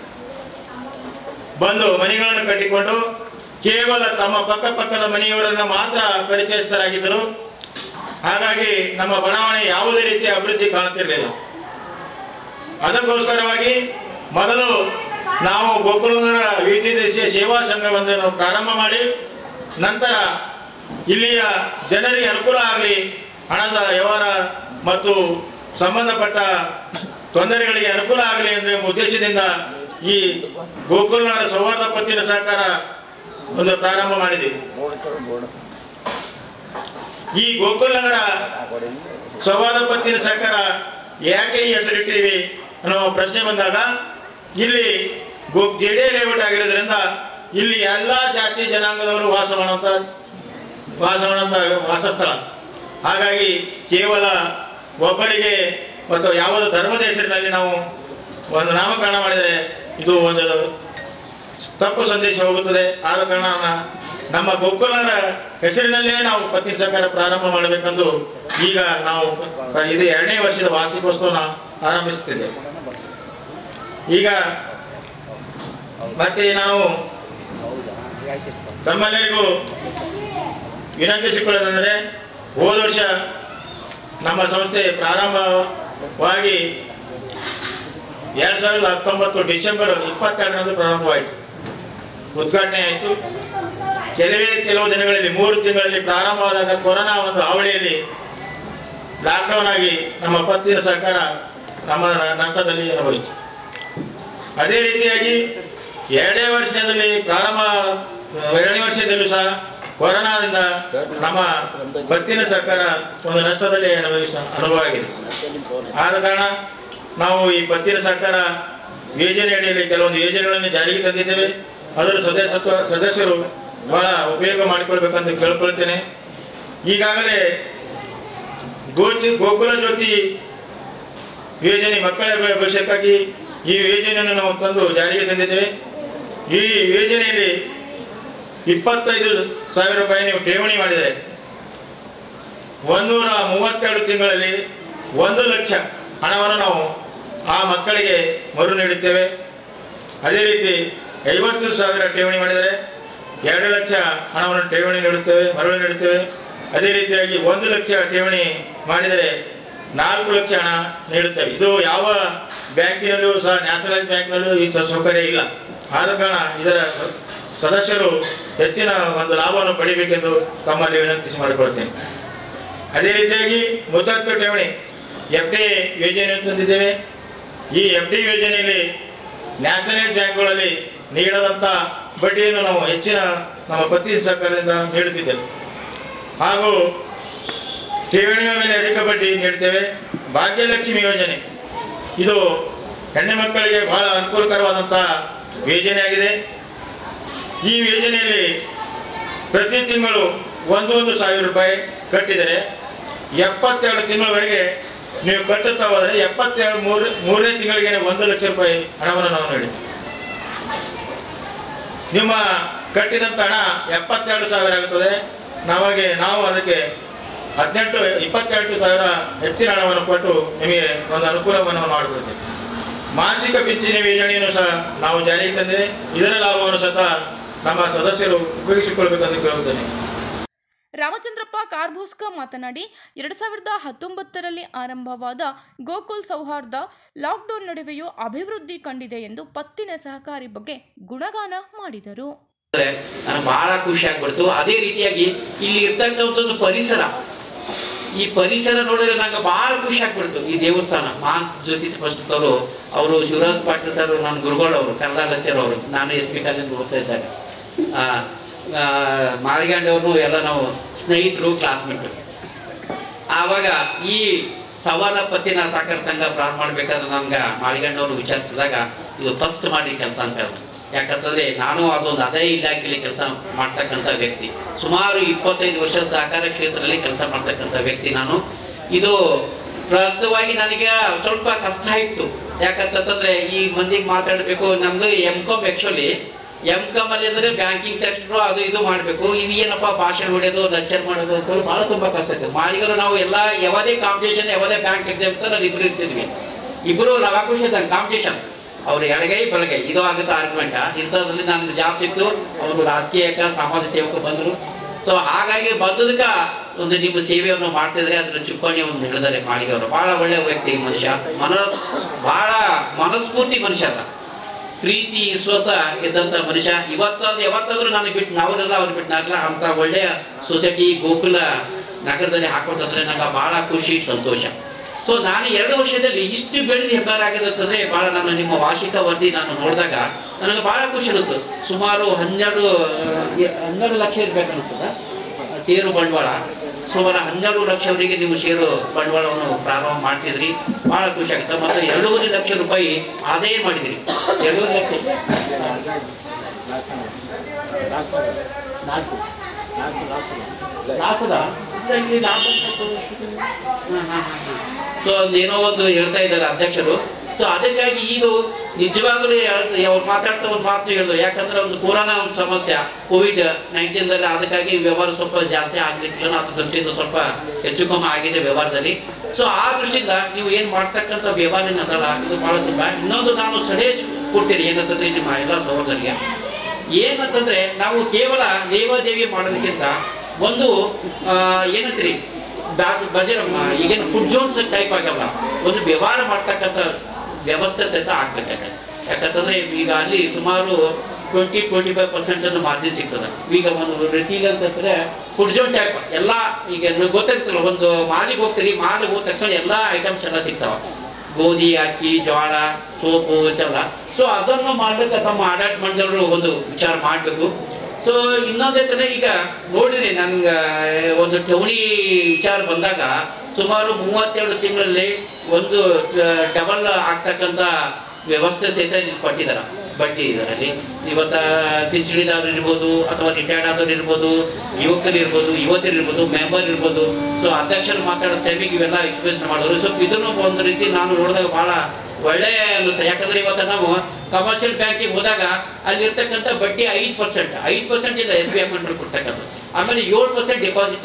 ಬಂದು ಮನೆಗಳನ್ನು ಕಟ್ಟಿಕೊಂಡು ಕೇವಲ ತಮ್ಮ ಪಕ್ಕ ಪಕ್ಕದ ಮನೆಯವರನ್ನು ಮಾತ್ರ ಪರಿಚಯಸ್ಥರಾಗಿದ್ದರು ಹಾಗಾಗಿ ನಮ್ಮ ಬಡಾವಣೆ ಯಾವುದೇ ರೀತಿಯ ಅಭಿವೃದ್ಧಿ ಕಾಣುತ್ತಿರಲಿಲ್ಲ ಅದಕ್ಕೋಸ್ಕರವಾಗಿ ಮೊದಲು ನಾವು ಗೋಕುಲನಗರ ವಿವಿಧ ದೇಶೀಯ ಸೇವಾ ಸಂಘವೊಂದನ್ನು ಪ್ರಾರಂಭ ಮಾಡಿ ನಂತರ ಇಲ್ಲಿಯ ಜನರಿಗೆ ಅನುಕೂಲ ಆಗಲಿ ಹಣದ ವ್ಯವಹಾರ ಮತ್ತು ಸಂಬಂಧಪಟ್ಟ ತೊಂದರೆಗಳಿಗೆ ಅನುಕೂಲ ಆಗಲಿ ಎಂಬ ಉದ್ದೇಶದಿಂದ ಈ ಗೋಕುಲನಗರ ಸೌಹಾರ್ದ ಪತ್ತಿನ ಸಹಕಾರ ಒಂದು ಪ್ರಾರಂಭ ಮಾಡಿದ್ದೀವಿ ಈ ಗೋಕುಲ್ ನಗರ ಸೌಹಾರ್ದ ಪತ್ತಿನ ಸಹಕಾರ ಯಾಕೆ ಈ ಹೆಸರಿಟ್ಟಿವಿ ಅನ್ನೋ ಪ್ರಶ್ನೆ ಬಂದಾಗ ಇಲ್ಲಿ ಗೋ ಜೆಡೆ ಲೇಔಟ್ ಆಗಿರೋದ್ರಿಂದ ಇಲ್ಲಿ ಎಲ್ಲ ಜಾತಿ ಜನಾಂಗದವರು ವಾಸ ಮಾಡುವಂಥ ವಾಸ ಮಾಡುವಂಥ ವಾಸಸ್ಥಳ ಹಾಗಾಗಿ ಕೇವಲ ಒಬ್ಬರಿಗೆ ಮತ್ತು ಯಾವುದೋ ಧರ್ಮದ ಹೆಸರಿನಲ್ಲಿ ನಾವು ಒಂದು ನಾಮಕರಣ ಮಾಡಿದರೆ ಇದು ಒಂದು ತಪ್ಪು ಸಂದೇಶ ಹೋಗುತ್ತದೆ ಆದ ಕಾರಣ ನಮ್ಮ ಗೋಕುಲರ ಹೆಸರಿನಲ್ಲೇ ನಾವು ಪತ್ನಿ ಸಹಕಾರ ಪ್ರಾರಂಭ ಮಾಡಬೇಕೆಂದು ಈಗ ನಾವು ಇದು ಎರಡನೇ ವರ್ಷದ ವಾರ್ಷಿಕೋತ್ಸವನ ಆರಂಭಿಸುತ್ತಿದೆ ಈಗ ಮತ್ತೆ ನಾವು ತಮ್ಮೆಲ್ಲರಿಗೂ ವಿನಂತಿಸಿಕೊಳ್ಳೋದಂದರೆ ಹೋದ ವರ್ಷ ನಮ್ಮ ಸಂಸ್ಥೆ ಪ್ರಾರಂಭವಾಗಿ ಎರಡು ಸಾವಿರದ ಹತ್ತೊಂಬತ್ತು ಡಿಸೆಂಬರ್ ಇಪ್ಪತ್ತೆರಡರಂದು ಪ್ರಾರಂಭವಾಯಿತು ಉದ್ಘಾಟನೆ ಆಯಿತು ಕೆಲವೇ ಕೆಲವು ದಿನಗಳಲ್ಲಿ ಮೂರು ತಿಂಗಳಲ್ಲಿ ಪ್ರಾರಂಭವಾದಾಗ ಕೊರೋನಾ ಒಂದು ಹಾವಳಿಯಲ್ಲಿ ಲಾಕ್ಡೌನ್ ಆಗಿ ನಮ್ಮ ಪತ್ತಿನ ಸಹಕಾರ ನಮ್ಮ ನಷ್ಟದಲ್ಲಿ ಅನುಭವಿಸಿತು ಅದೇ ರೀತಿಯಾಗಿ ಎರಡನೇ ವರ್ಷದಲ್ಲಿ ಪ್ರಾರಂಭ ಎರಡನೇ ವರ್ಷದಲ್ಲೂ ಸಹ ಕೊರೋನಾದಿಂದ ನಮ್ಮ ಭಕ್ತಿನ ಸರ್ಕಾರ ಒಂದು ನಷ್ಟದಲ್ಲಿ ಅನುಭವಿಸ ಅನುಭವ ಆಗಿದೆ ಆದ ಕಾರಣ ನಾವು ಈ ಭಕ್ತಿನ ಸರ್ಕಾರ ಯೋಜನೆ ಅಡಿಯಲ್ಲಿ ಕೆಲವೊಂದು ಯೋಜನೆಗಳನ್ನು ಜಾರಿಗೆ ತಂದಿದ್ದೇವೆ ಅದರ ಸದಸ್ಯತ್ವ ಸದಸ್ಯರು ಬಹಳ ಉಪಯೋಗ ಮಾಡಿಕೊಳ್ಬೇಕಂತ ಕೇಳ್ಕೊಳ್ತೇನೆ ಈಗಾಗಲೇ ಗೋತಿ ಗೋಕುಲ ಜ್ಯೋತಿ ಯೋಜನೆ ಮಕ್ಕಳ ಭವಿಷ್ಯಕ್ಕಾಗಿ ಈ ಯೋಜನೆಯನ್ನು ನಾವು ತಂದು ಜಾರಿಗೆ ತಂದಿದ್ದೇವೆ ಈ ಯೋಜನೆಯಲ್ಲಿ ಇಪ್ಪತ್ತೈದು ಸಾವಿರ ರೂಪಾಯಿ ನೀವು ಠೇವಣಿ ಮಾಡಿದರೆ ಒಂದೂರ ಮೂವತ್ತೆರಡು ತಿಂಗಳಲ್ಲಿ ಒಂದು ಲಕ್ಷ ಹಣವನ್ನು ನಾವು ಆ ಮಕ್ಕಳಿಗೆ ಮರು ನೀಡುತ್ತೇವೆ ಅದೇ ರೀತಿ ಐವತ್ತು ಸಾವಿರ ಠೇವಣಿ ಮಾಡಿದರೆ ಎರಡು ಲಕ್ಷ ಹಣವನ್ನು ಠೇವಣಿ ನೀಡುತ್ತೇವೆ ಮರಳು ನೀಡುತ್ತೇವೆ ಅದೇ ರೀತಿಯಾಗಿ ಒಂದು ಲಕ್ಷ ಠೇವಣಿ ಮಾಡಿದರೆ ನಾಲ್ಕು ಲಕ್ಷ ಹಣ ನೀಡುತ್ತೇವೆ ಇದು ಯಾವ ಬ್ಯಾಂಕಿನಲ್ಲೂ ಸಹ ನ್ಯಾಷನಲೈಸ್ ಬ್ಯಾಂಕ್ನಲ್ಲೂ ಈ ಸ- ಸೌಕರ್ಯ ಇಲ್ಲ ಆದ ಕಾರಣ ಇದರ ಸದಸ್ಯರು ಹೆಚ್ಚಿನ ಒಂದು ಲಾಭವನ್ನು ಪಡಿಬೇಕೆಂದು ತಮ್ಮಲ್ಲಿ ವಿನಂತಿಸಿ ಮಾಡಿಕೊಳ್ತೇನೆ ಅದೇ ರೀತಿಯಾಗಿ ಮುತ್ತತ್ತು ಠೇವಣಿ ಎಫ್ ಡಿ ಯೋಜನೆಯನ್ನು ತಂದಿದ್ದೇವೆ ಈ ಎಫ್ ಡಿ ಯೋಜನೆಯಲ್ಲಿ ನ್ಯಾಷನಲೈಸ್ ಬ್ಯಾಂಕ್ಗಳಲ್ಲಿ ನೀಡದಂಥ ಬಡ್ಡಿಯನ್ನು ನಾವು ಹೆಚ್ಚಿನ ನಮ್ಮ ಪತಿ ಸರ್ಕಾರದಿಂದ ನೀಡುತ್ತಿದ್ದೇವೆ ಹಾಗೂ ಠೇವಣಿಯ ಮೇಲೆ ಅಧಿಕ ಬಡ್ಡಿ ನೀಡ್ತೇವೆ ಭಾಗ್ಯಲಕ್ಷ್ಮಿ ಯೋಜನೆ ಇದು ಹೆಣ್ಣು ಮಕ್ಕಳಿಗೆ ಬಹಳ ಅನುಕೂಲಕರವಾದಂಥ ಯೋಜನೆಯಾಗಿದೆ ಈ ಯೋಜನೆಯಲ್ಲಿ ಪ್ರತಿ ತಿಂಗಳು ಒಂದೊಂದು ಸಾವಿರ ರೂಪಾಯಿ ಕಟ್ಟಿದರೆ ಎಪ್ಪತ್ತೆರಡು ತಿಂಗಳವರೆಗೆ ನೀವು ಕಟ್ಟುತ್ತಾ ಹೋದರೆ ಎಪ್ಪತ್ತೆರಡು ಮೂರು ಮೂರನೇ ತಿಂಗಳಿಗೆ ಒಂದು ಲಕ್ಷ ರೂಪಾಯಿ ಹಣವನ್ನು ನಾವು ನೀಡಿ ನಿಮ್ಮ ಕಟ್ಟಿದಂಥ ಹಣ ಎಪ್ಪತ್ತೆರಡು ಸಾವಿರ ಆಗುತ್ತದೆ ನಮಗೆ ನಾವು ಅದಕ್ಕೆ ಹದಿನೆಂಟು ಇಪ್ಪತ್ತೆರಡು ಸಾವಿರ ಹೆಚ್ಚಿನ ಹಣವನ್ನು ಕೊಟ್ಟು ನಿಮಗೆ ಒಂದು ಅನುಕೂಲವನ್ನು ಮಾಡಿಕೊಡ್ತೇವೆ ಮಾಸಿಕ ಪಿಂಚಣಿ ಯೋಜನೆಯನ್ನು ಸಹ ನಾವು ಜಾರಿಗೆ ತಂದಿದೆ ಇದರ ಲಾಭವನ್ನು ಸಹ ನಮ್ಮ ಸದಸ್ಯರು ಉಪಯೋಗಿಸಿಕೊಳ್ಬೇಕೆಂದು ಕೇಳುತ್ತೇನೆ ರಾಮಚಂದ್ರಪ್ಪ ಕಾರ್ಭೂಸ್ಕ ಮಾತನಾಡಿ ಎರಡು ಸಾವಿರದ ಹತ್ತೊಂಬತ್ತರಲ್ಲಿ ಆರಂಭವಾದ ಗೋಕುಲ್ ಸೌಹಾರ್ದ ಲಾಕ್ಡೌನ್ ನಡುವೆಯೂ ಅಭಿವೃದ್ಧಿ ಕಂಡಿದೆ ಎಂದು ಪತ್ತಿನ ಸಹಕಾರಿ ಬಗ್ಗೆ ಗುಣಗಾನ ಮಾಡಿದರು ನನಗೆ ಬಹಳ ಖುಷಿ ಆಗ್ಬಿಡ್ತು ಅದೇ ರೀತಿಯಾಗಿ ಇಲ್ಲಿ ಇರ್ತಕ್ಕಂಥದ್ದು ಪರಿಸರ ಈ ಪರಿಸರ ನೋಡಿದ್ರೆ ನಂಗೆ ಬಹಳ ಖುಷಿ ಆಗ್ಬಿಡ್ತು ಈ ದೇವಸ್ಥಾನ ಮಾನ್ ಜ್ಯೋತಿ ಫಸ್ಟ್ ಅವರು ಅವರು ಶಿವರಾಜ್ ಪಾಟೀಲ್ ಸರ್ ನನ್ನ ಗುರುಗಳು ಅವರು ಕನ್ನಡ ಲೆಕ್ಚರ್ ಅವರು ನಾನು ಎಸ್ ಪಿ ಕಾಲೇಜ್ ಓದ್ತಾ ಇದ್ದಾಗ ಮಾರಿಗಾಂಡವ್ರನ್ನು ಎಲ್ಲ ನಾವು ಸ್ನೇಹಿತರು ಕ್ಲಾಸ್ಮೇಟ್ ಆವಾಗ ಈ ಸವಾಲ ಪತ್ತಿನ ಸಹಕಾರ ಸಂಘ ಪ್ರಾರಂಭ ಮಾಡ್ಬೇಕಾದ್ರೆ ನನ್ಗೆ ಮಾಳಿಗಣ್ಣವ್ರು ವಿಚಾರಿಸಿದಾಗ ಇದು ಫಸ್ಟ್ ಮಾಡಿ ಕೆಲಸ ಅಂತ ಹೇಳಿದ್ರು ಯಾಕಂತಂದ್ರೆ ನಾನು ಅದೊಂದು ಅದೇ ಇಲಾಖೆಯಲ್ಲಿ ಕೆಲಸ ಮಾಡ್ತಕ್ಕಂಥ ವ್ಯಕ್ತಿ ಸುಮಾರು ಇಪ್ಪತ್ತೈದು ವರ್ಷ ಸಹಕಾರ ಕ್ಷೇತ್ರದಲ್ಲಿ ಕೆಲಸ ಮಾಡ್ತಕ್ಕಂಥ ವ್ಯಕ್ತಿ ನಾನು ಇದು ಪ್ರಥಮವಾಗಿ ನನಗೆ ಸ್ವಲ್ಪ ಕಷ್ಟ ಇತ್ತು ಯಾಕಂತಂದ್ರೆ ಈ ಮಂದಿಗೆ ಮಾತಾಡಬೇಕು ನಮ್ದು M com actually M com ಅಲ್ಲಿ ಅಂದರೆ ಬ್ಯಾಂಕಿಂಗ್ ಸೆಕ್ಟರ್ ಅದು ಇದು ಮಾಡಬೇಕು ಇದು ಏನಪ್ಪ ಭಾಷಣ ಹೊಡೆಯೋದು ಲೆಕ್ಚರ್ ಮಾಡೋದು ಅಂತ ಹೇಳಿ ಭಾಳ ತುಂಬ ಕಷ್ಟ ಇತ್ತು ಮಾಡಿದ್ರು ನಾವು ಎಲ್ಲ ಯಾವುದೇ ಕಾಂಪಿಟೇಷನ್ ಯಾವುದೇ ಬ್ಯಾಂಕ್ ಎಕ್ಸಾಮ್ ನಾವು ಇಬ್ಬರು ಇರ್ತಿದ್ವಿ ಇಬ್ಬರು ಲವಾಕುಶ ಇದ್ದಂಗೆ ಕಾಂಪಿಟೇಷನ್ ಅವ್ರು ಎಡಗೈ ಬಲಗೈ ಇದು ಆಗುತ್ತೆ ಆರ್ಗ್ಯುಮೆಂಟ್ ಇಂಥದ್ರಲ್ಲಿ ನನಗೆ ಜಾಬ್ ಸಿಕ್ತು ಅವರು ರಾಜಕೀಯಕ್ಕೆ ಸಮಾಜ ಸೇವಕ ಬಂದರು ಸೊ ಹಾಗಾಗಿ ಬಂದದಕ್ಕೆ ಒಂದು ನಿಮ್ಮ ಸೇವೆಯನ್ನು ಮಾಡ್ತಿದ್ರೆ ಅದ್ರ ಚುಕ್ಕಾಣಿ ಒಂದು ಹಿಡಿದರೆ ಮಾಡಿದವರು ಭಾಳ ಒಳ್ಳೆ ವ್ಯಕ್ತಿ ಮನುಷ್ಯ ಮನ ಭಾಳ ಮನಸ್ಫೂರ್ತಿ ಮನುಷ್ಯ ಅದ ಪ್ರೀತಿ ವಿಶ್ವಾಸ ಇದ್ದಂಥ ಮನುಷ್ಯ ಇವತ್ತಾದ್ರು ಯಾವತ್ತಾದ್ರೂ ನಾನು ಬಿಟ್ಟು ನಾವನ್ನೆಲ್ಲ ಅವ್ರು ಬಿಟ್ಟು ನಾಗಲ್ಲ ಅಂತ ಒಳ್ಳೆಯ ಸೊಸೈಟಿ ಗೋಕುಲ ನಗರದಲ್ಲಿ ಹಾಕೊಟ್ಟಂದ್ರೆ ನಂಗೆ ಭಾಳ ಖುಷಿ ಸಂತೋಷ ಸೊ ನಾನು ಎರಡು ವರ್ಷದಲ್ಲಿ ಇಷ್ಟು ಬೆಳೆದು ಹೆಬ್ಬಾರ ಆಗಿದೆ ಅಂತಂದರೆ ಭಾಳ ನಾನು ನಿಮ್ಮ ವಾರ್ಷಿಕ ವರದಿ ನಾನು ನೋಡಿದಾಗ ನನಗೆ ಭಾಳ ಖುಷಿ ಅನಿಸ್ತು ಸುಮಾರು ಹನ್ನೆರಡು ಆ, ಹನ್ನೆರಡು ಲಕ್ಷ ಇರ್ಬೇಕು ಅನಿಸ್ತದ ಷೇರು ಬಂಡವಾಳ ಸುಮಾರು ಹನ್ನೆರಡು ಲಕ್ಷವರೆಗೆ ನೀವು ಷೇರು ಬಂಡವಾಳವನ್ನು ಪ್ರಾರಂಭ ಮಾಡ್ತಿದ್ರಿ ಭಾಳ ಖುಷಿ ಆಗುತ್ತೆ ಮತ್ತು ಎರಡೂವರೆ ಲಕ್ಷ ರೂಪಾಯಿ ಆದಾಯ ಮಾಡಿದಿರಿ ಎರಡೂವರೆ ಲಕ್ಷ ನಾಲ್ಕು ಲಾಸದ ಇಲ್ಲಿ ಲಾಭ ಸೊ ಏನೋ ಒಂದು ಹೇಳ್ತಾ ಇದ್ದಾರೆ ಅಧ್ಯಕ್ಷರು ಸೊ ಅದಕ್ಕಾಗಿ ಇದು ನಿಜವಾಗ್ಲೂ ಹೇಳ್- ಅವ್ರು ಮಾತಾಡ್ತಾ ಒಂದು ಮಾತು ಹೇಳಿದ್ರು ಯಾಕಂದ್ರೆ ಒಂದು ಕೊರೋನಾ ಒಂದು ಸಮಸ್ಯೆ ಕೋವಿಡ್ ನೈನ್ಟೀನ್ದಲ್ಲಿ ಅದಕ್ಕಾಗಿ ವ್ಯವಹಾರ ಸ್ವಲ್ಪ ಜಾಸ್ತಿ ಆಗ್ಲಿಕ್ಕಿಲ್ಲ ಅದ್ರ ದೃಷ್ಟಿಯಿಂದ ಸ್ವಲ್ಪ ಹೆಚ್ಚು ಕಮ್ಮಿ ಆಗಿದೆ ವ್ಯವಹಾರದಲ್ಲಿ ಸೊ ಆ ದೃಷ್ಟಿಯಿಂದ ನೀವು ಏನು ಮಾಡ್ತಕ್ಕಂಥ ವ್ಯವಹಾರ ಏನದಲ್ಲ ಇದು ಭಾಳ ತುಂಬ ಇನ್ನೊಂದು ನಾನು ಸಲಹೆ ಕೊಡ್ತೀನಿ ಏನಂತಂದ್ರೆ ನಿಮ್ಮ ಎಲ್ಲ ಸಹೋದರಿಗೆ ಏನಂತಂದ್ರೆ ನಾವು ಕೇವಲ ಲೇವಾದೇವಿ ಮಾಡೋದಕ್ಕಿಂತ ಒಂದು ಆ, ಏನಂತೀರಿ ಬ್ಯಾ- ಬಜೆ ಈಗೇನು ಫುಡ್ ಜೋನ್ಸ್ ಟೈಪ್ ಆಗಲ್ಲ ಒಂದು ವ್ಯವಹಾರ ಮಾಡ್ತಕ್ಕಂಥ ವ್ಯವಸ್ಥೆ ಸಹಿತ ಆಗ್ಬೇಕಾಗತ್ತೆ ಯಾಕಂತಂದ್ರೆ ಈಗ ಅಲ್ಲಿ ಸುಮಾರು ಟ್ವೆಂಟಿ ಟ್ವೆಂಟಿ ಫೈವ್ ಪರ್ಸೆಂಟ್ ಅನ್ನು ಮಾರ್ಜಿನ್ ಸಿಗ್ತದೆ ಈಗ ಒಂದು ರೀತಿಲಿ ಅಂತಂದ್ರೆ ಫುಡ್ ಜೋನ್ ಟೈಪ್ ಎಲ್ಲ ಈಗ ನಿಮ್ಗೆ ಗೊತ್ತಿರ್ತಲ್ಲ ಒಂದು ಮಾಲಿಗೆ ಹೋಗ್ತೀರಿ ಮಾಲಿಗೆ ಹೋದ ತಕ್ಷಣ ಎಲ್ಲ ಐಟಮ್ಸ್ ಎಲ್ಲ ಸಿಗ್ತಾವ ಗೋಧಿ ಅಕ್ಕಿ ಜೋಳ ಸೋಪು ಇಂತೆಲ್ಲ ಸೊ ಅದನ್ನು ಮಾಡ್ಬೇಕು ತಮ್ಮ ಆಡಳಿತ ಮಂಡಳರು ಒಂದು ವಿಚಾರ ಮಾಡಬೇಕು ಸೊ ಇನ್ನೊಂದೈತಂದ್ರೆ ಈಗ ನೋಡಿರಿ ನಂಗೆ ಒಂದು ಠೇವಣಿ ವಿಚಾರ ಬಂದಾಗ ಸುಮಾರು ಮೂವತ್ತೆರಡು ತಿಂಗಳಲ್ಲಿ ಒಂದು ಡಬಲ್ ಆಗ್ತಕ್ಕಂಥ ವ್ಯವಸ್ಥೆ ಸಹಿತ ಇಲ್ಲಿ ಕೊಟ್ಟಿದ್ದಾರೆ ಬಡ್ಡಿ ಇದರಲ್ಲಿ ಇವತ್ತ ಪಿಂಚಣಿದಾರರು ಇರ್ಬೋದು ಅಥವಾ ರಿಟೈರ್ಡ್ ಆದವ್ರು ಇರ್ಬೋದು ಯುವಕರು ಇರ್ಬೋದು ಯುವತಿಯರು ಇರ್ಬೋದು ಮೆಂಬರ್ ಇರ್ಬೋದು ಸೊ ಅಧ್ಯಕ್ಷರು ಮಾತಾಡೋ ಟೈಮಿಗೆ ಇವೆಲ್ಲ ಎಕ್ಸ್ಪ್ರೆಸ್ ಮಾಡೋರು ಸೊ ಇದನ್ನು ಒಂದು ರೀತಿ ನಾನು ನೋಡಿದಾಗ ಭಾಳ ಒಳ್ಳೆ ಅನ್ನಿಸ್ತದೆ ಯಾಕಂದ್ರೆ ಇವತ್ತು ನಾವು ಕಮರ್ಷಿಯಲ್ ಬ್ಯಾಂಕಿಗೆ ಹೋದಾಗ ಅಲ್ಲಿ ಇರ್ತಕ್ಕಂಥ ಬಡ್ಡಿ ಐದು ಪರ್ಸೆಂಟ್ ಐದು ಪರ್ಸೆಂಟ್ ಇಲ್ಲ ಎಸ್ ಬಿ ಐ ಮಂಡಳಿ ಕೊಡ್ತಕ್ಕಂಥದ್ದು ಆಮೇಲೆ ಏಳು ಪರ್ಸೆಂಟ್ ಡೆಪಾಸಿಟ್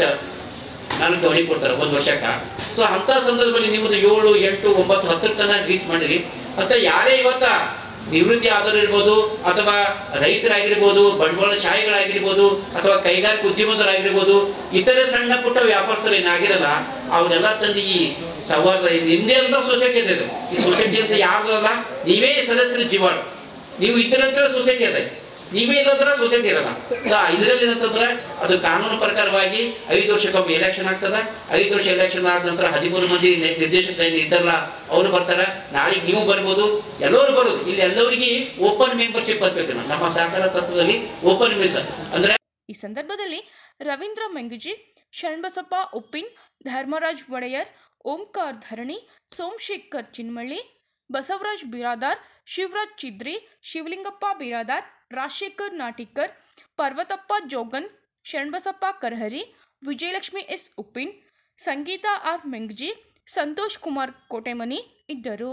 ನಾನು ಠೇವಣಿ ಕೊಡ್ತಾರೆ ಒಂದು ವರ್ಷಕ್ಕೆ ಸೊ ಅಂಥ ಸಂದರ್ಭದಲ್ಲಿ ನಿಮ್ಮದು ಏಳು ಎಂಟು ಒಂಬತ್ತು ಹತ್ತರ ತನಕ ರೀಚ್ ಮಾಡಿರಿ ಅಂತ ಯಾರೇ ಇವತ್ತ ನಿವೃತ್ತಿ ಆದವರು ಇರ್ಬೋದು ಅಥವಾ ರೈತರಾಗಿರ್ಬೋದು ಬಂಡವಾಳಶಾಹಿಗಳಾಗಿರ್ಬೋದು ಅಥವಾ ಕೈಗಾರಿಕಾ ಉದ್ಯಮದವರಾಗಿರ್ಬೋದು ಇತರೆ ಸಣ್ಣ ಪುಟ್ಟ ವ್ಯಾಪಾರಸ್ಥರು ಏನಾಗಿರಲ್ಲ ಅವರೆಲ್ಲ ತಂದು ಈ ಸವಾಲು ನಿಮ್ಮದೇ ಅಂತ ಸೊಸೈಟಿ ಇದೆ ಇದು. ಈ ಸೊಸೈಟಿ ಅಂತ ಯಾರಲ್ಲ ನೀವೇ ಸದಸ್ಯರ ಜೀವಾಣು ನೀವು ಇತರ ಸೊಸೈಟಿ ಅದ ನೀವೇ ಇಲ್ಲಂದ್ರೆ ಸೊಸೈಟಿ ಇರಲ್ಲ ಸೊ ಇದರಲ್ಲಿ ಏನಂತಂದ್ರೆ ಅದು ಕಾನೂನು ಪ್ರಕಾರವಾಗಿ ಐದು ವರ್ಷಕ್ಕೊಮ್ಮೆ ಎಲೆಕ್ಷನ್ ಆಗ್ತದ ಐದು ವರ್ಷ ಎಲೆಕ್ಷನ್ ಆದ ನಂತರ ಹದಿಮೂರು ಮಂದಿ ನಿ- ನಿರ್ದೇಶಕ ಇದ್ದಾರಲ್ಲ ಅವ್ರು ಬರ್ತಾರೆ ನಾಳೆಗೆ ನೀವು ಬರ್ಬೋದು ಎಲ್ಲರೂ ಬರೋದು ಇಲ್ಲಿ ಎಲ್ಲರಿಗೆ ಓಪನ್ ಮೆಂಬರ್ಶಿಪ್ ಬರ್ಬೇಕು ನಮ್ಮ ಸಹಕಾರ ತತ್ವದಲ್ಲಿ ಓಪನ್ ಮೆಂಬರ್ಸ್ ಅಂದ್ರೆ ಈ ಸಂದರ್ಭದಲ್ಲಿ ರವೀಂದ್ರ ಮೆಂಗುಜಿ ಶರಣಬಸಪ್ಪ ಉಪ್ಪಿನ್ ಧರ್ಮರಾಜ್ ಒಡೆಯರ್ ಓಂಕಾರ್ ಧರಣಿ ಸೋಮಶೇಖರ್ ಚಿನ್ಮಳ್ಳಿ ಬಸವರಾಜ್ ಬಿರಾದಾರ್ ಶಿವರಾಜ್ ಚಿದ್ರಿ ಶಿವಲಿಂಗಪ್ಪ ಬಿರಾದಾರ್ ರಾಜಶೇಖರ್ ನಾಟಿಕರ್ ಪರ್ವತಪ್ಪ ಜೋಗನ್ ಶರಣಬಸಪ್ಪ ಕರಹರಿ ವಿಜಯಲಕ್ಷ್ಮಿ ಎಸ್ ಉಪ್ಪಿನ್ ಸಂಗೀತಾ ಆರ್ ಮೆಂಗ್ಜಿ ಸಂತೋಷ್ ಕುಮಾರ್ ಕೋಟೆಮನಿ ಇದ್ದರು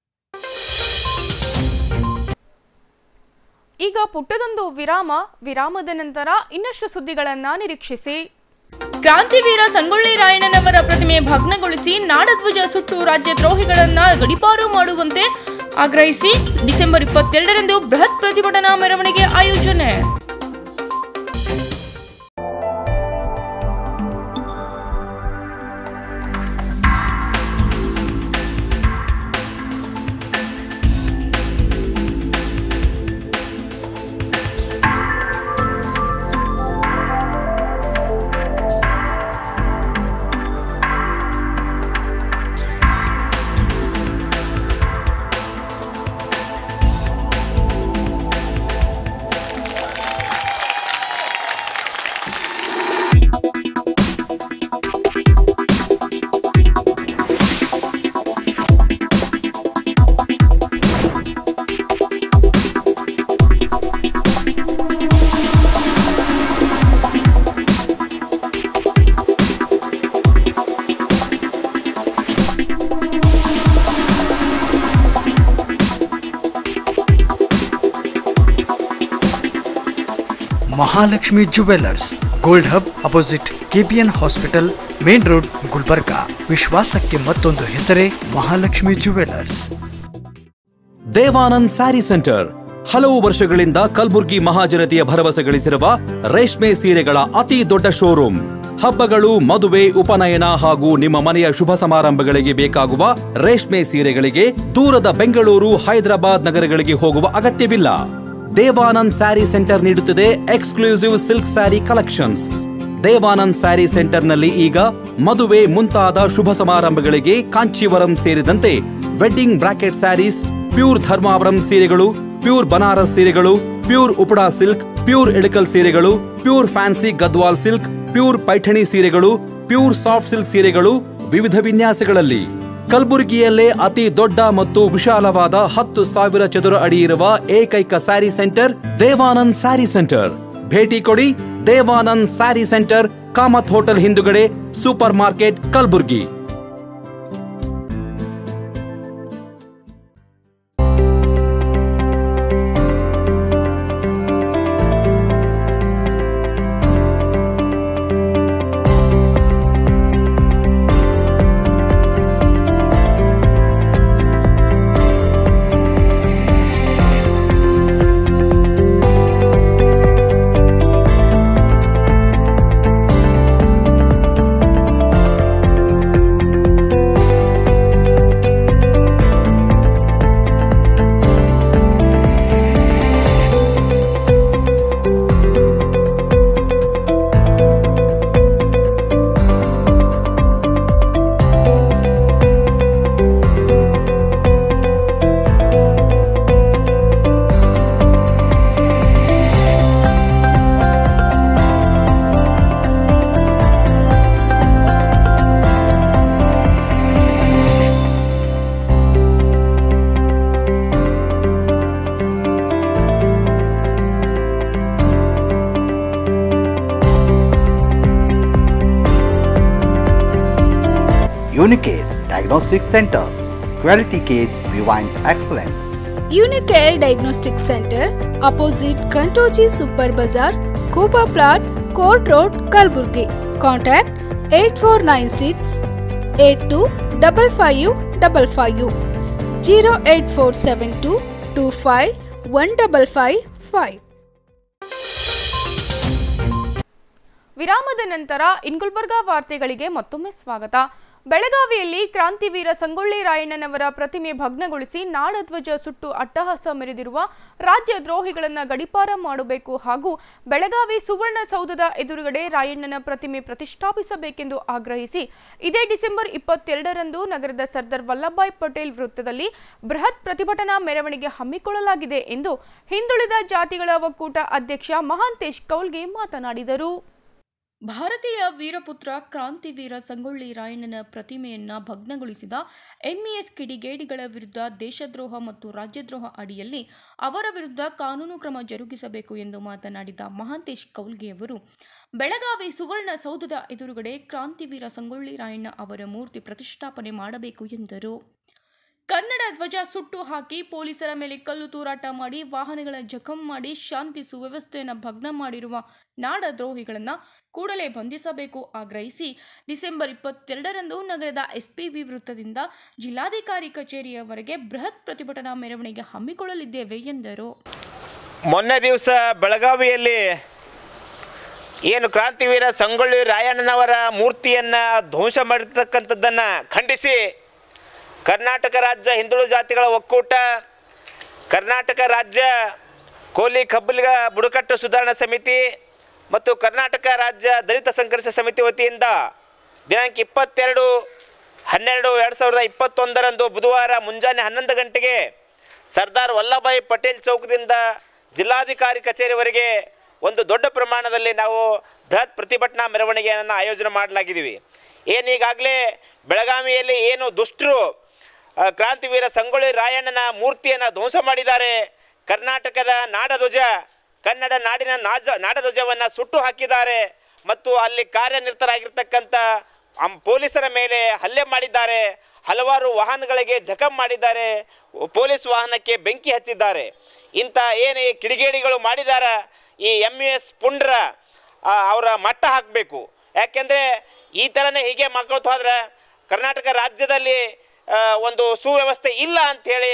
ಈಗ ಪುಟ್ಟದೊಂದು ವಿರಾಮ ವಿರಾಮದ ನಂತರ ಇನ್ನಷ್ಟು ಸುದ್ದಿಗಳನ್ನ ನಿರೀಕ್ಷಿಸಿ ಕ್ರಾಂತಿವೀರ ಸಂಗೊಳ್ಳಿ ರಾಯಣ್ಣನವರ ಪ್ರತಿಮೆ ಭಗ್ನಗೊಳಿಸಿ ನಾಡಧ್ವಜ ಸುಟ್ಟು ರಾಜ್ಯ ದ್ರೋಹಿಗಳನ್ನ ಗಡಿಪಾರು ಮಾಡುವಂತೆ ಆಗ್ರಹಿಸಿ ಡಿಸೆಂಬರ್ ಇಪ್ಪತ್ತೆರಡರಂದು ಬೃಹತ್ ಪ್ರತಿಭಟನಾ ಮೆರವಣಿಗೆ ಆಯೋಜನೆ Mahalakshmi jewellers gold hub opposite KPN hospital main road Gulbarga ವಿಶ್ವಾಸಕ್ಕೆ ಮತ್ತೊಂದು ಹೆಸರೇ ಮಹಾಲಕ್ಷ್ಮಿ ಜುವೆಲ್ಲರ್ಸ್ ದೇವಾನಂದ್ ಸ್ಯಾರಿ ಸೆಂಟರ್ ಹಲವು ವರ್ಷಗಳಿಂದ ಕಲ್ಬುರ್ಗಿ ಮಹಾಜನತೆಯ ಭರವಸೆ ಗಳಿಸಿರುವ ರೇಷ್ಮೆ ಸೀರೆಗಳ ಅತಿ ದೊಡ್ಡ ಶೋರೂಮ್ ಹಬ್ಬಗಳು ಮದುವೆ ಉಪನಯನ ಹಾಗೂ ನಿಮ್ಮ ಮನೆಯ ಶುಭ ಸಮಾರಂಭಗಳಿಗೆ ಬೇಕಾಗುವ ರೇಷ್ಮೆ ಸೀರೆಗಳಿಗೆ ದೂರದ ಬೆಂಗಳೂರು ಹೈದರಾಬಾದ್ ನಗರಗಳಿಗೆ ಹೋಗುವ ಅಗತ್ಯವಿಲ್ಲ ದೇವಾನಂದ್ ಸ್ಯಾರಿ ಸೆಂಟರ್ ನೀಡುತ್ತಿದೆ exclusive silk sari collections Devanand sari ಸೆಂಟರ್ನಲ್ಲಿ ಈಗ ಮದುವೆ ಮುಂತಾದ ಶುಭ ಸಮಾರಂಭಗಳಿಗೆ ಕಾಂಚೀವರಂ ಸೇರಿದಂತೆ wedding bracket saris pure Dharmavaram ಸೀರೆಗಳು ಪ್ಯೂರ್ ಬನಾರಸ್ ಸೀರೆಗಳು pure Uppada silk pure Ilkal ಸೀರೆಗಳು pure fancy Gadwal silk pure Paithani ಸೀರೆಗಳು ಪ್ಯೂರ್ ಸಾಫ್ಟ್ ಸಿಲ್ಕ್ ಸೀರೆಗಳು ವಿವಿಧ ವಿನ್ಯಾಸಗಳಲ್ಲಿ ಕಲಬುರಗಿಯಲ್ಲೇ ಅತಿ ದೊಡ್ಡ ಮತ್ತು ವಿಶಾಲವಾದ ಹತ್ತು ಸಾವಿರ ಚದುರ ಅಡಿ ಇರುವ ಏಕೈಕ ಸ್ಯಾರಿ ಸೆಂಟರ್ ದೇವಾನಂದ್ ಸ್ಯಾರಿ ಸೆಂಟರ್ ಭೇಟಿ ಕೊಡಿ ದೇವಾನಂದ್ ಸ್ಯಾರಿ ಸೆಂಟರ್ ಕಾಮತ್ ಹೋಟೆಲ್ ಹಿಂದುಗಡೆ super market Kalaburagi Unicare Diagnostic Center. Quality care behind excellence. ಯುನಿಕೇರ್ diagnostic centre opposite Kantoji super Bazaar ಕೂಪಾ plot court road Kalaburagi contact eight four nine six eight to double five double five zero eight four seven to two five one double five five ವಿರಾಮದ ನಂತರ ಇನ್ಗುಲ್ಬರ್ಗಾ ವಾರ್ತೆಗಳಿಗೆ ಮತ್ತೊಮ್ಮೆ ಸ್ವಾಗತ ಬೆಳಗಾವಿಯಲ್ಲಿ ಕ್ರಾಂತಿವೀರ ಸಂಗೊಳ್ಳಿ ರಾಯಣ್ಣನವರ ಪ್ರತಿಮೆ ಭಗ್ನಗೊಳಿಸಿ ನಾಡಧ್ವಜ ಸುಟ್ಟು ಅಟ್ಟಹಾಸ ಮೆರೆದಿರುವ ರಾಜ್ಯ ದ್ರೋಹಿಗಳನ್ನ ಗಡಿಪಾರ ಮಾಡಬೇಕು ಹಾಗೂ ಬೆಳಗಾವಿ ಸುವರ್ಣಸೌಧದ ಎದುರುಗಡೆ ರಾಯಣ್ಣನ ಪ್ರತಿಮೆ ಪ್ರತಿಷ್ಠಾಪಿಸಬೇಕೆಂದು ಆಗ್ರಹಿಸಿ ಇದೇ ಡಿಸೆಂಬರ್ ಇಪ್ಪತ್ತೆರಡರಂದು ನಗರದ ಸರ್ದಾರ್ ವಲ್ಲಭಾಯ್ ಪಟೇಲ್ ವೃತ್ತದಲ್ಲಿ ಬೃಹತ್ ಪ್ರತಿಭಟನಾ ಮೆರವಣಿಗೆ ಹಮ್ಮಿಕೊಳ್ಳಲಾಗಿದೆ ಎಂದು ಹಿಂದುಳಿದ ಜಾತಿಗಳ ಒಕ್ಕೂಟ ಅಧ್ಯಕ್ಷ ಮಹಾಂತೇಶ್ ಕೌಲ್ಗೆ ಮಾತನಾಡಿದರು ಭಾರತೀಯ ವೀರಪುತ್ರ ಕ್ರಾಂತಿವೀರ ಸಂಗೊಳ್ಳಿ ರಾಯಣ್ಣನ ಪ್ರತಿಮೆಯನ್ನ ಭಗ್ನಗೊಳಿಸಿದ ಎಂಇಎಸ್ ಕಿಡಿಗೇಡಿಗಳ ವಿರುದ್ಧ ದೇಶದ್ರೋಹ ಮತ್ತು ರಾಜ್ಯದ್ರೋಹ ಅಡಿಯಲ್ಲಿ ಅವರ ವಿರುದ್ಧ ಕಾನೂನು ಕ್ರಮ ಜರುಗಿಸಬೇಕು ಎಂದು ಮಾತನಾಡಿದ ಮಹಾಂತೇಶ್ ಕೌಲ್ಗೆಯವರು ಬೆಳಗಾವಿ ಸುವರ್ಣ ಸೌಧದ ಎದುರುಗಡೆ ಕ್ರಾಂತಿವೀರ ಸಂಗೊಳ್ಳಿ ರಾಯಣ್ಣ ಅವರ ಮೂರ್ತಿ ಪ್ರತಿಷ್ಠಾಪನೆ ಮಾಡಬೇಕು ಎಂದರು ಕನ್ನಡ ಧ್ವಜ ಸುಟ್ಟು ಹಾಕಿ ಪೊಲೀಸರ ಮೇಲೆ ಕಲ್ಲು ತೂರಾಟ ಮಾಡಿ ವಾಹನಗಳ ಜಖಂ ಮಾಡಿ ಶಾಂತಿ ಸುವ್ಯವಸ್ಥೆಯನ್ನು ಭಗ್ನ ಮಾಡಿರುವ ನಾಡ ದ್ರೋಹಿಗಳನ್ನು ಕೂಡಲೇ ಬಂಧಿಸಬೇಕು ಆಗ್ರಹಿಸಿ ಡಿಸೆಂಬರ್ ಇಪ್ಪತ್ತೆರಡರಂದು ನಗರದ ಎಸ್ಪಿಬಿ ವೃತ್ತದಿಂದ ಜಿಲ್ಲಾಧಿಕಾರಿ ಕಚೇರಿಯವರೆಗೆ ಬೃಹತ್ ಪ್ರತಿಭಟನಾ ಮೆರವಣಿಗೆ ಹಮ್ಮಿಕೊಳ್ಳಲಿದ್ದೇವೆ ಎಂದರು ಮೊನ್ನೆ ದಿವಸ ಬೆಳಗಾವಿಯಲ್ಲಿ ಏನು ಕ್ರಾಂತಿವೀರ ಸಂಗೊಳ್ಳಿ ರಾಯಣ್ಣನವರ ಮೂರ್ತಿಯನ್ನು ಧ್ವಂಸ ಮಾಡಿರ್ತಕ್ಕಂಥದ್ದನ್ನು ಖಂಡಿಸಿ ಕರ್ನಾಟಕ ರಾಜ್ಯ ಹಿಂದುಳಿದ ಜಾತಿಗಳ ಒಕ್ಕೂಟ ಕರ್ನಾಟಕ ರಾಜ್ಯ ಕೋಲಿ ಕಬ್ಬಲಿಗ ಬುಡಕಟ್ಟು ಸುಧಾರಣಾ ಸಮಿತಿ ಮತ್ತು ಕರ್ನಾಟಕ ರಾಜ್ಯ ದಲಿತ ಸಂಘರ್ಷ ಸಮಿತಿ ವತಿಯಿಂದ ದಿನಾಂಕ ಇಪ್ಪತ್ತೆರಡು ಹನ್ನೆರಡು ಎರಡು ಸಾವಿರದ ಇಪ್ಪತ್ತೊಂದರಂದು ಬುಧವಾರ ಮುಂಜಾನೆ ಹನ್ನೊಂದು ಗಂಟೆಗೆ ಸರ್ದಾರ್ ವಲ್ಲಭಾಯ್ ಪಟೇಲ್ ಚೌಕದಿಂದ ಜಿಲ್ಲಾಧಿಕಾರಿ ಕಚೇರಿವರೆಗೆ ಒಂದು ದೊಡ್ಡ ಪ್ರಮಾಣದಲ್ಲಿ ನಾವು ಬೃಹತ್ ಪ್ರತಿಭಟನಾ ಮೆರವಣಿಗೆಯನ್ನು ಆಯೋಜನೆ ಮಾಡಲಾಗಿದ್ದೀವಿ ಏನು ಈಗಾಗಲೇ ಬೆಳಗಾವಿಯಲ್ಲಿ ಏನು ದುಷ್ಟರು ಆ, ಕ್ರಾಂತಿವೀರ ಸಂಗೊಳ್ಳಿ ರಾಯಣ್ಣನ ಮೂರ್ತಿಯನ್ನು ಧ್ವಂಸ ಮಾಡಿದ್ದಾರೆ ಕರ್ನಾಟಕದ ನಾಡಧ್ವಜ ಕನ್ನಡ ನಾಡಿನ ನಾಜ ನಾಡಧ್ವಜವನ್ನು ಸುಟ್ಟು ಹಾಕಿದ್ದಾರೆ ಮತ್ತು ಅಲ್ಲಿ ಕಾರ್ಯನಿರತರಾಗಿರ್ತಕ್ಕಂಥ ಅಂ- ಪೊಲೀಸರ ಮೇಲೆ ಹಲ್ಲೆ ಮಾಡಿದ್ದಾರೆ ಹಲವಾರು ವಾಹನಗಳಿಗೆ ಜಖಂ ಮಾಡಿದ್ದಾರೆ ಪೊಲೀಸ್ ವಾಹನಕ್ಕೆ ಬೆಂಕಿ ಹಚ್ಚಿದ್ದಾರೆ ಇಂಥ ಏನು ಈ ಕಿಡಿಗೇಡಿಗಳು ಮಾಡಿದಾರ ಈ ಎಮ್ ಯು ಎಸ್ ಪುಂಡ್ರ ಆ, ಅವರ ಮಟ್ಟ ಹಾಕಬೇಕು ಯಾಕೆಂದರೆ ಈ ಥರನೇ ಹೀಗೆ ಮಾಡ್ಕೊಳ್ತಾ ಹೋದ್ರೆ ಕರ್ನಾಟಕ ರಾಜ್ಯದಲ್ಲಿ ಆ, ಒಂದು ಸುವ್ಯವಸ್ಥೆ ಇಲ್ಲ ಅಂಥೇಳಿ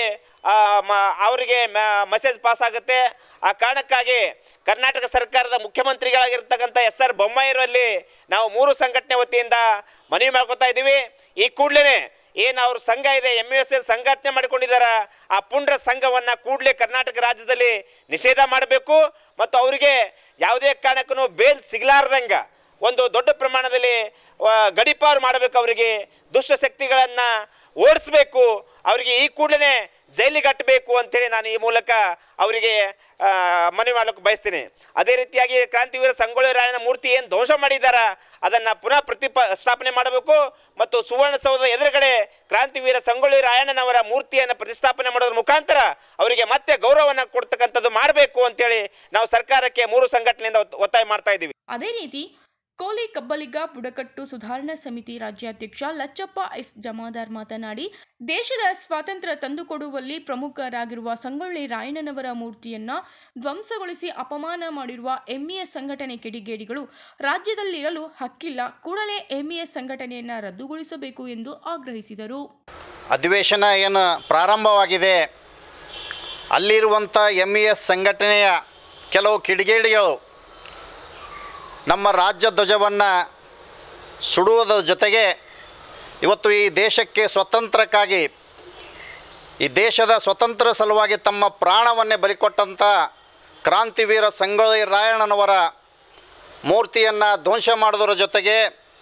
ಅವರಿಗೆ ಮೆಸೇಜ್ ಪಾಸ್ ಆಗುತ್ತೆ ಆ ಕಾರಣಕ್ಕಾಗಿ ಕರ್ನಾಟಕ ಸರ್ಕಾರದ ಮುಖ್ಯಮಂತ್ರಿಗಳಾಗಿರ್ತಕ್ಕಂಥ ಎಸ್ ಆರ್ ಬೊಮ್ಮಾಯಿರಲ್ಲಿ ನಾವು ಮೂರು ಸಂಘಟನೆ ವತಿಯಿಂದ ಮನವಿ ಮಾಡ್ಕೊತಾ ಇದ್ದೀವಿ ಈ ಕೂಡಲೇ ಏನು ಅವ್ರ ಸಂಘ ಇದೆ ಎಮ್ ಯು ಎಸ್ ಎಲ್ ಸಂಘಟನೆ ಮಾಡಿಕೊಂಡಿದ್ದಾರೆ ಆ ಪುಂಡ್ರ ಸಂಘವನ್ನು ಕೂಡಲೇ ಕರ್ನಾಟಕ ರಾಜ್ಯದಲ್ಲಿ ನಿಷೇಧ ಮಾಡಬೇಕು ಮತ್ತು ಅವರಿಗೆ ಯಾವುದೇ ಕಾರಣಕ್ಕೂ ಬೇಲ್ ಸಿಗಲಾರ್ದಂಗೆ ಒಂದು ದೊಡ್ಡ ಪ್ರಮಾಣದಲ್ಲಿ ಆ, ಗಡೀಪಾರು ಮಾಡಬೇಕು ಅವರಿಗೆ ದುಷ್ಟಶಕ್ತಿಗಳನ್ನು ಓಡಿಸ್ಬೇಕು ಅವರಿಗೆ ಈ ಕೂಡಲೇ ಜೈಲಿಗೆ ಕಟ್ಟಬೇಕು ಅಂತೇಳಿ ನಾನು ಈ ಮೂಲಕ ಅವರಿಗೆ ಆ, ಮನವಿ ಮಾಡಲಿಕ್ಕೆ ಬಯಸ್ತೀನಿ ಅದೇ ರೀತಿಯಾಗಿ ಕ್ರಾಂತಿವೀರ ಸಂಗೊಳ್ಳಿ ರಾಯನ ಮೂರ್ತಿ ಏನು ಧ್ವಂಸ ಮಾಡಿದಾರ ಅದನ್ನು ಪುನಃ ಪ್ರತಿಪ ಸ್ಥಾಪನೆ ಮಾಡಬೇಕು ಮತ್ತು ಸುವರ್ಣಸೌಧದ ಎದುರುಗಡೆ ಕ್ರಾಂತಿವೀರ ಸಂಗೊಳ್ಳಿ ರಾಯಣ್ಣನವರ ಮೂರ್ತಿಯನ್ನು ಪ್ರತಿಷ್ಠಾಪನೆ ಮಾಡೋದ್ರ ಮುಖಾಂತರ ಅವರಿಗೆ ಮತ್ತೆ ಗೌರವವನ್ನು ಕೊಡ್ತಕ್ಕಂಥದ್ದು ಮಾಡಬೇಕು ಅಂತೇಳಿ ನಾವು ಸರ್ಕಾರಕ್ಕೆ ಮೂರು ಸಂಘಟನೆಯಿಂದ ಒತ್- ಒತ್ತಾಯ ಮಾಡ್ತಾ ಇದ್ದೀವಿ ಅದೇ ರೀತಿ ಕೋಲಿ ಕಬ್ಬಲಿಗ ಬುಡಕಟ್ಟು ಸುಧಾರಣಾ ಸಮಿತಿ ರಾಜ್ಯಾಧ್ಯಕ್ಷ ಲಚ್ಚಪ್ಪ ಎಸ್ ಜಮಾದಾರ್ ಮಾತನಾಡಿ ದೇಶದ ಸ್ವಾತಂತ್ರ್ಯ ತಂದುಕೊಡುವಲ್ಲಿ ಪ್ರಮುಖರಾಗಿರುವ ಸಂಗೊಳ್ಳಿ ರಾಯಣ್ಣನವರ ಮೂರ್ತಿಯನ್ನ ಧ್ವಂಸಗೊಳಿಸಿ ಅಪಮಾನ ಮಾಡಿರುವ ಎಂಇಎಸ್ ಸಂಘಟನೆ ಕಿಡಿಗೇಡಿಗಳು ರಾಜ್ಯದಲ್ಲಿರಲು ಹಕ್ಕಿಲ್ಲ ಕೂಡಲೇ ಎಂಇಎಸ್ ಸಂಘಟನೆಯನ್ನ ರದ್ದುಗೊಳಿಸಬೇಕು ಎಂದು ಆಗ್ರಹಿಸಿದರು ಅಧಿವೇಶನ ಏನು ಪ್ರಾರಂಭವಾಗಿದೆ ಅಲ್ಲಿರುವಂಥ ಎಮ್ ಇ ಎಸ್ ಸಂಘಟನೆಯ ಕೆಲವು ಕಿಡಿಗೇಡಿಗಳು ನಮ್ಮ ರಾಜ್ಯ ಧ್ವಜವನ್ನು ಸುಡುವುದರ ಜೊತೆಗೆ ಇವತ್ತು ಈ ದೇಶಕ್ಕೆ ಸ್ವತಂತ್ರಕ್ಕಾಗಿ ಈ ದೇಶದ ಸ್ವತಂತ್ರ ಸಲುವಾಗಿ ತಮ್ಮ ಪ್ರಾಣವನ್ನೇ ಬಲಿಕೊಟ್ಟಂಥ ಕ್ರಾಂತಿವೀರ ಸಂಗೊಳ್ಳಿ ರಾಯಣ್ಣನವರ ಮೂರ್ತಿಯನ್ನು ಧ್ವಂಸ ಮಾಡೋದರ ಜೊತೆಗೆ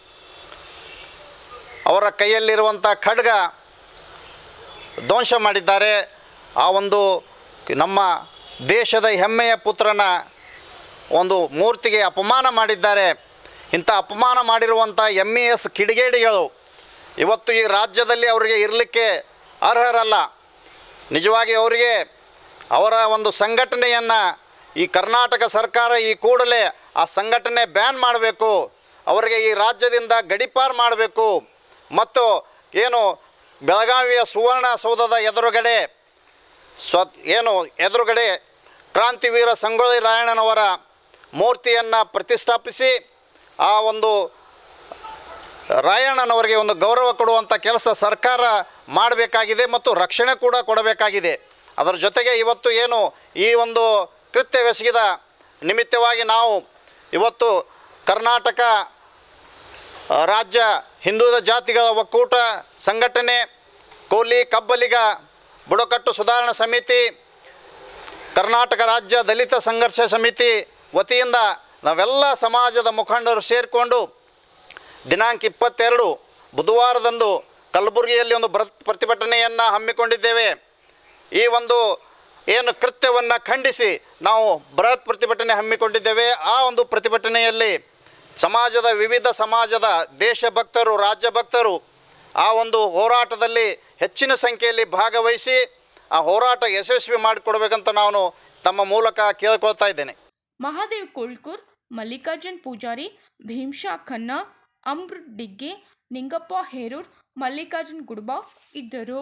ಅವರ ಕೈಯಲ್ಲಿರುವಂಥ ಖಡ್ಗ ಧ್ವಂಸ ಮಾಡಿದ್ದಾರೆ ಆ ಒಂದು ನಮ್ಮ ದೇಶದ ಹೆಮ್ಮೆಯ ಪುತ್ರನ ಒಂದು ಮೂರ್ತಿಗೆ ಅಪಮಾನ ಮಾಡಿದ್ದಾರೆ ಇಂಥ ಅಪಮಾನ ಮಾಡಿರುವಂಥ ಎಮ್ ಇ ಎಸ್ ಕಿಡಿಗೇಡಿಗಳು ಇವತ್ತು ಈ ರಾಜ್ಯದಲ್ಲಿ ಅವರಿಗೆ ಇರಲಿಕ್ಕೆ ಅರ್ಹರಲ್ಲ ನಿಜವಾಗಿ ಅವರಿಗೆ ಅವರ ಒಂದು ಸಂಘಟನೆಯನ್ನು ಈ ಕರ್ನಾಟಕ ಸರ್ಕಾರ ಈ ಕೂಡಲೇ ಆ ಸಂಘಟನೆ ಬ್ಯಾನ್ ಮಾಡಬೇಕು ಅವರಿಗೆ ಈ ರಾಜ್ಯದಿಂದ ಗಡಿಪಾರು ಮಾಡಬೇಕು ಮತ್ತು ಏನು ಬೆಳಗಾವಿಯ ಸುವರ್ಣಸೌಧದ ಎದುರುಗಡೆ ಸ್ವ ಏನು ಎದುರುಗಡೆ ಕ್ರಾಂತಿವೀರ ಸಂಗೊಳ್ಳಿ ರಾಯಣ್ಣನವರ ಮೂರ್ತಿಯನ್ನು ಪ್ರತಿಷ್ಠಾಪಿಸಿ ಆ ಒಂದು ರಾಯಣ್ಣನವರಿಗೆ ಒಂದು ಗೌರವ ಕೊಡುವಂಥ ಕೆಲಸ ಸರ್ಕಾರ ಮಾಡಬೇಕಾಗಿದೆ ಮತ್ತು ರಕ್ಷಣೆ ಕೂಡ ಕೊಡಬೇಕಾಗಿದೆ ಅದರ ಜೊತೆಗೆ ಇವತ್ತು ಏನು ಈ ಒಂದು ಕೃತ್ಯವೆಸಗಿದ ನಿಮಿತ್ತವಾಗಿ ನಾವು ಇವತ್ತು ಕರ್ನಾಟಕ ಆ, ರಾಜ್ಯ ಹಿಂದುಳಿದ ಜಾತಿಗಳ ಒಕ್ಕೂಟ ಸಂಘಟನೆ ಕೋಲಿ ಕಬ್ಬಲಿಗ ಬುಡಕಟ್ಟು ಸುಧಾರಣಾ ಸಮಿತಿ ಕರ್ನಾಟಕ ರಾಜ್ಯ ದಲಿತ ಸಂಘರ್ಷ ಸಮಿತಿ ವತಿಯಿಂದ ನಾವೆಲ್ಲ ಸಮಾಜದ ಮುಖಂಡರು ಸೇರಿಕೊಂಡು ದಿನಾಂಕ ಇಪ್ಪತ್ತೆರಡು ಬುಧವಾರದಂದು ಕಲಬುರಗಿಯಲ್ಲಿ ಒಂದು ಬೃಹತ್ ಪ್ರತಿಭಟನೆಯನ್ನು ಹಮ್ಮಿಕೊಂಡಿದ್ದೇವೆ ಈ ಒಂದು ಏನು ಕೃತ್ಯವನ್ನು ಖಂಡಿಸಿ ನಾವು ಬೃಹತ್ ಪ್ರತಿಭಟನೆ ಹಮ್ಮಿಕೊಂಡಿದ್ದೇವೆ ಆ ಒಂದು ಪ್ರತಿಭಟನೆಯಲ್ಲಿ ಸಮಾಜದ ವಿವಿಧ ಸಮಾಜದ ದೇಶಭಕ್ತರು ರಾಜ್ಯಭಕ್ತರು ಆ ಒಂದು ಹೋರಾಟದಲ್ಲಿ ಹೆಚ್ಚಿನ ಸಂಖ್ಯೆಯಲ್ಲಿ ಭಾಗವಹಿಸಿ ಆ ಹೋರಾಟ ಯಶಸ್ವಿ ಮಾಡಿಕೊಡ್ಬೇಕಂತ ನಾನು ತಮ್ಮ ಮೂಲಕ ಕೇಳ್ಕೊಳ್ತಾ ಇದ್ದೇನೆ ಮಹಾದೇವ್ ಕೋಳ್ಕೂರ್ ಮಲ್ಲಿಕಾರ್ಜುನ್ ಪೂಜಾರಿ ಭೀಮ್ಶಾ ಖನ್ನಾ ಅಮ್ರ್ ಡಿಗ್ಗೆ ನಿಂಗಪ್ಪ ಹೇರೂರ್ ಮಲ್ಲಿಕಾರ್ಜುನ್ ಗುಡ್ಬಾ ಇದ್ದರು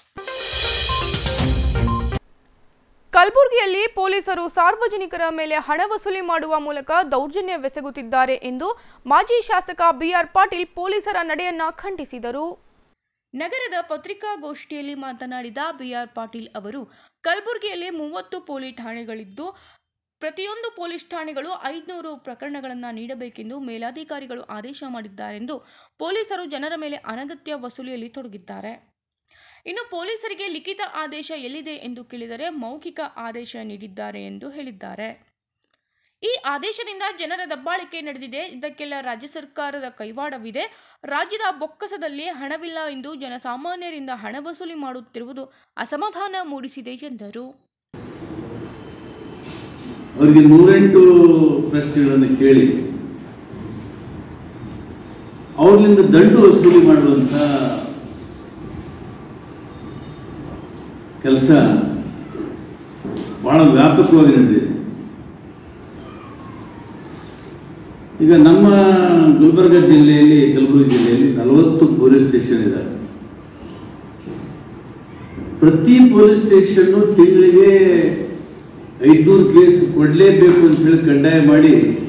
ಕಲಬುರಗಿಯಲ್ಲಿ ಪೊಲೀಸರು ಸಾರ್ವಜನಿಕರ ಮೇಲೆ ಹಣ ವಸೂಲಿ ಮಾಡುವ ಮೂಲಕ ದೌರ್ಜನ್ಯವೆಸಗುತ್ತಿದ್ದಾರೆ ಎಂದು ಮಾಜಿ ಶಾಸಕ ಬಿಆರ್ ಪಾಟೀಲ್ ಪೊಲೀಸರ ನಡೆಯನ್ನ ಖಂಡಿಸಿದರು ನಗರದ ಪತ್ರಿಕಾಗೋಷ್ಠಿಯಲ್ಲಿ ಮಾತನಾಡಿದ ಬಿಆರ್ ಪಾಟೀಲ್ ಅವರು ಕಲಬುರಗಿಯಲ್ಲಿ ಮೂವತ್ತು ಪೊಲೀಸ್ ಠಾಣೆಗಳಿದ್ದು ಪ್ರತಿಯೊಂದು ಪೊಲೀಸ್ ಠಾಣೆಗಳು ಐದುನೂರು ಪ್ರಕರಣಗಳನ್ನು ನೀಡಬೇಕೆಂದು ಮೇಲಾಧಿಕಾರಿಗಳು ಆದೇಶ ಮಾಡಿದ್ದಾರೆಂದು ಪೊಲೀಸರು ಜನರ ಮೇಲೆ ಅನಗತ್ಯ ವಸೂಲಿಯಲ್ಲಿ ತೊಡಗಿದ್ದಾರೆ ಇನ್ನು ಪೊಲೀಸರಿಗೆ ಲಿಖಿತ ಆದೇಶ ಎಲ್ಲಿದೆ ಎಂದು ಕೇಳಿದರೆ ಮೌಖಿಕ ಆದೇಶ ನೀಡಿದ್ದಾರೆ ಎಂದು ಹೇಳಿದ್ದಾರೆ ಈ ಆದೇಶದಿಂದ ಜನರ ದಬ್ಬಾಳಿಕೆ ನಡೆದಿದೆ ಇದಕ್ಕೆಲ್ಲ ರಾಜ್ಯ ಸರ್ಕಾರದ ಕೈವಾಡವಿದೆ ರಾಜ್ಯದ ಬೊಕ್ಕಸದಲ್ಲಿ ಹಣವಿಲ್ಲ ಎಂದು ಜನಸಾಮಾನ್ಯರಿಂದ ಹಣ ವಸೂಲಿ ಮಾಡುತ್ತಿರುವುದು ಅಸಮಾಧಾನ ಮೂಡಿಸಿದೆ ಎಂದರು ಅವರಿಗೆ ನೂರೆಂಟು ಪ್ರಶ್ನೆಗಳನ್ನು ಕೇಳಿ ಅವ್ರಿಂದ ದಂಡು ವಸೂಲಿ ಮಾಡುವಂಥ ಕೆಲಸ ಭಾಳ ವ್ಯಾಪಕವಾಗಿ ನಡೆದಿದೆ ಈಗ ನಮ್ಮ ಗುಲ್ಬರ್ಗ ಜಿಲ್ಲೆಯಲ್ಲಿ ಕಲಬುರಗಿ ಜಿಲ್ಲೆಯಲ್ಲಿ ನಲವತ್ತು ಪೊಲೀಸ್ ಸ್ಟೇಷನ್ ಇದ್ದಾರೆ ಪ್ರತಿ ಪೊಲೀಸ್ ಸ್ಟೇಷನ್ನು ತಿಂಗಳಿಗೆ ಐದುನೂರು ಕೇಸ್ ಕೊಡಲೇಬೇಕು ಅಂತ ಹೇಳಿ ಕಡ್ಡಾಯ ಮಾಡಿ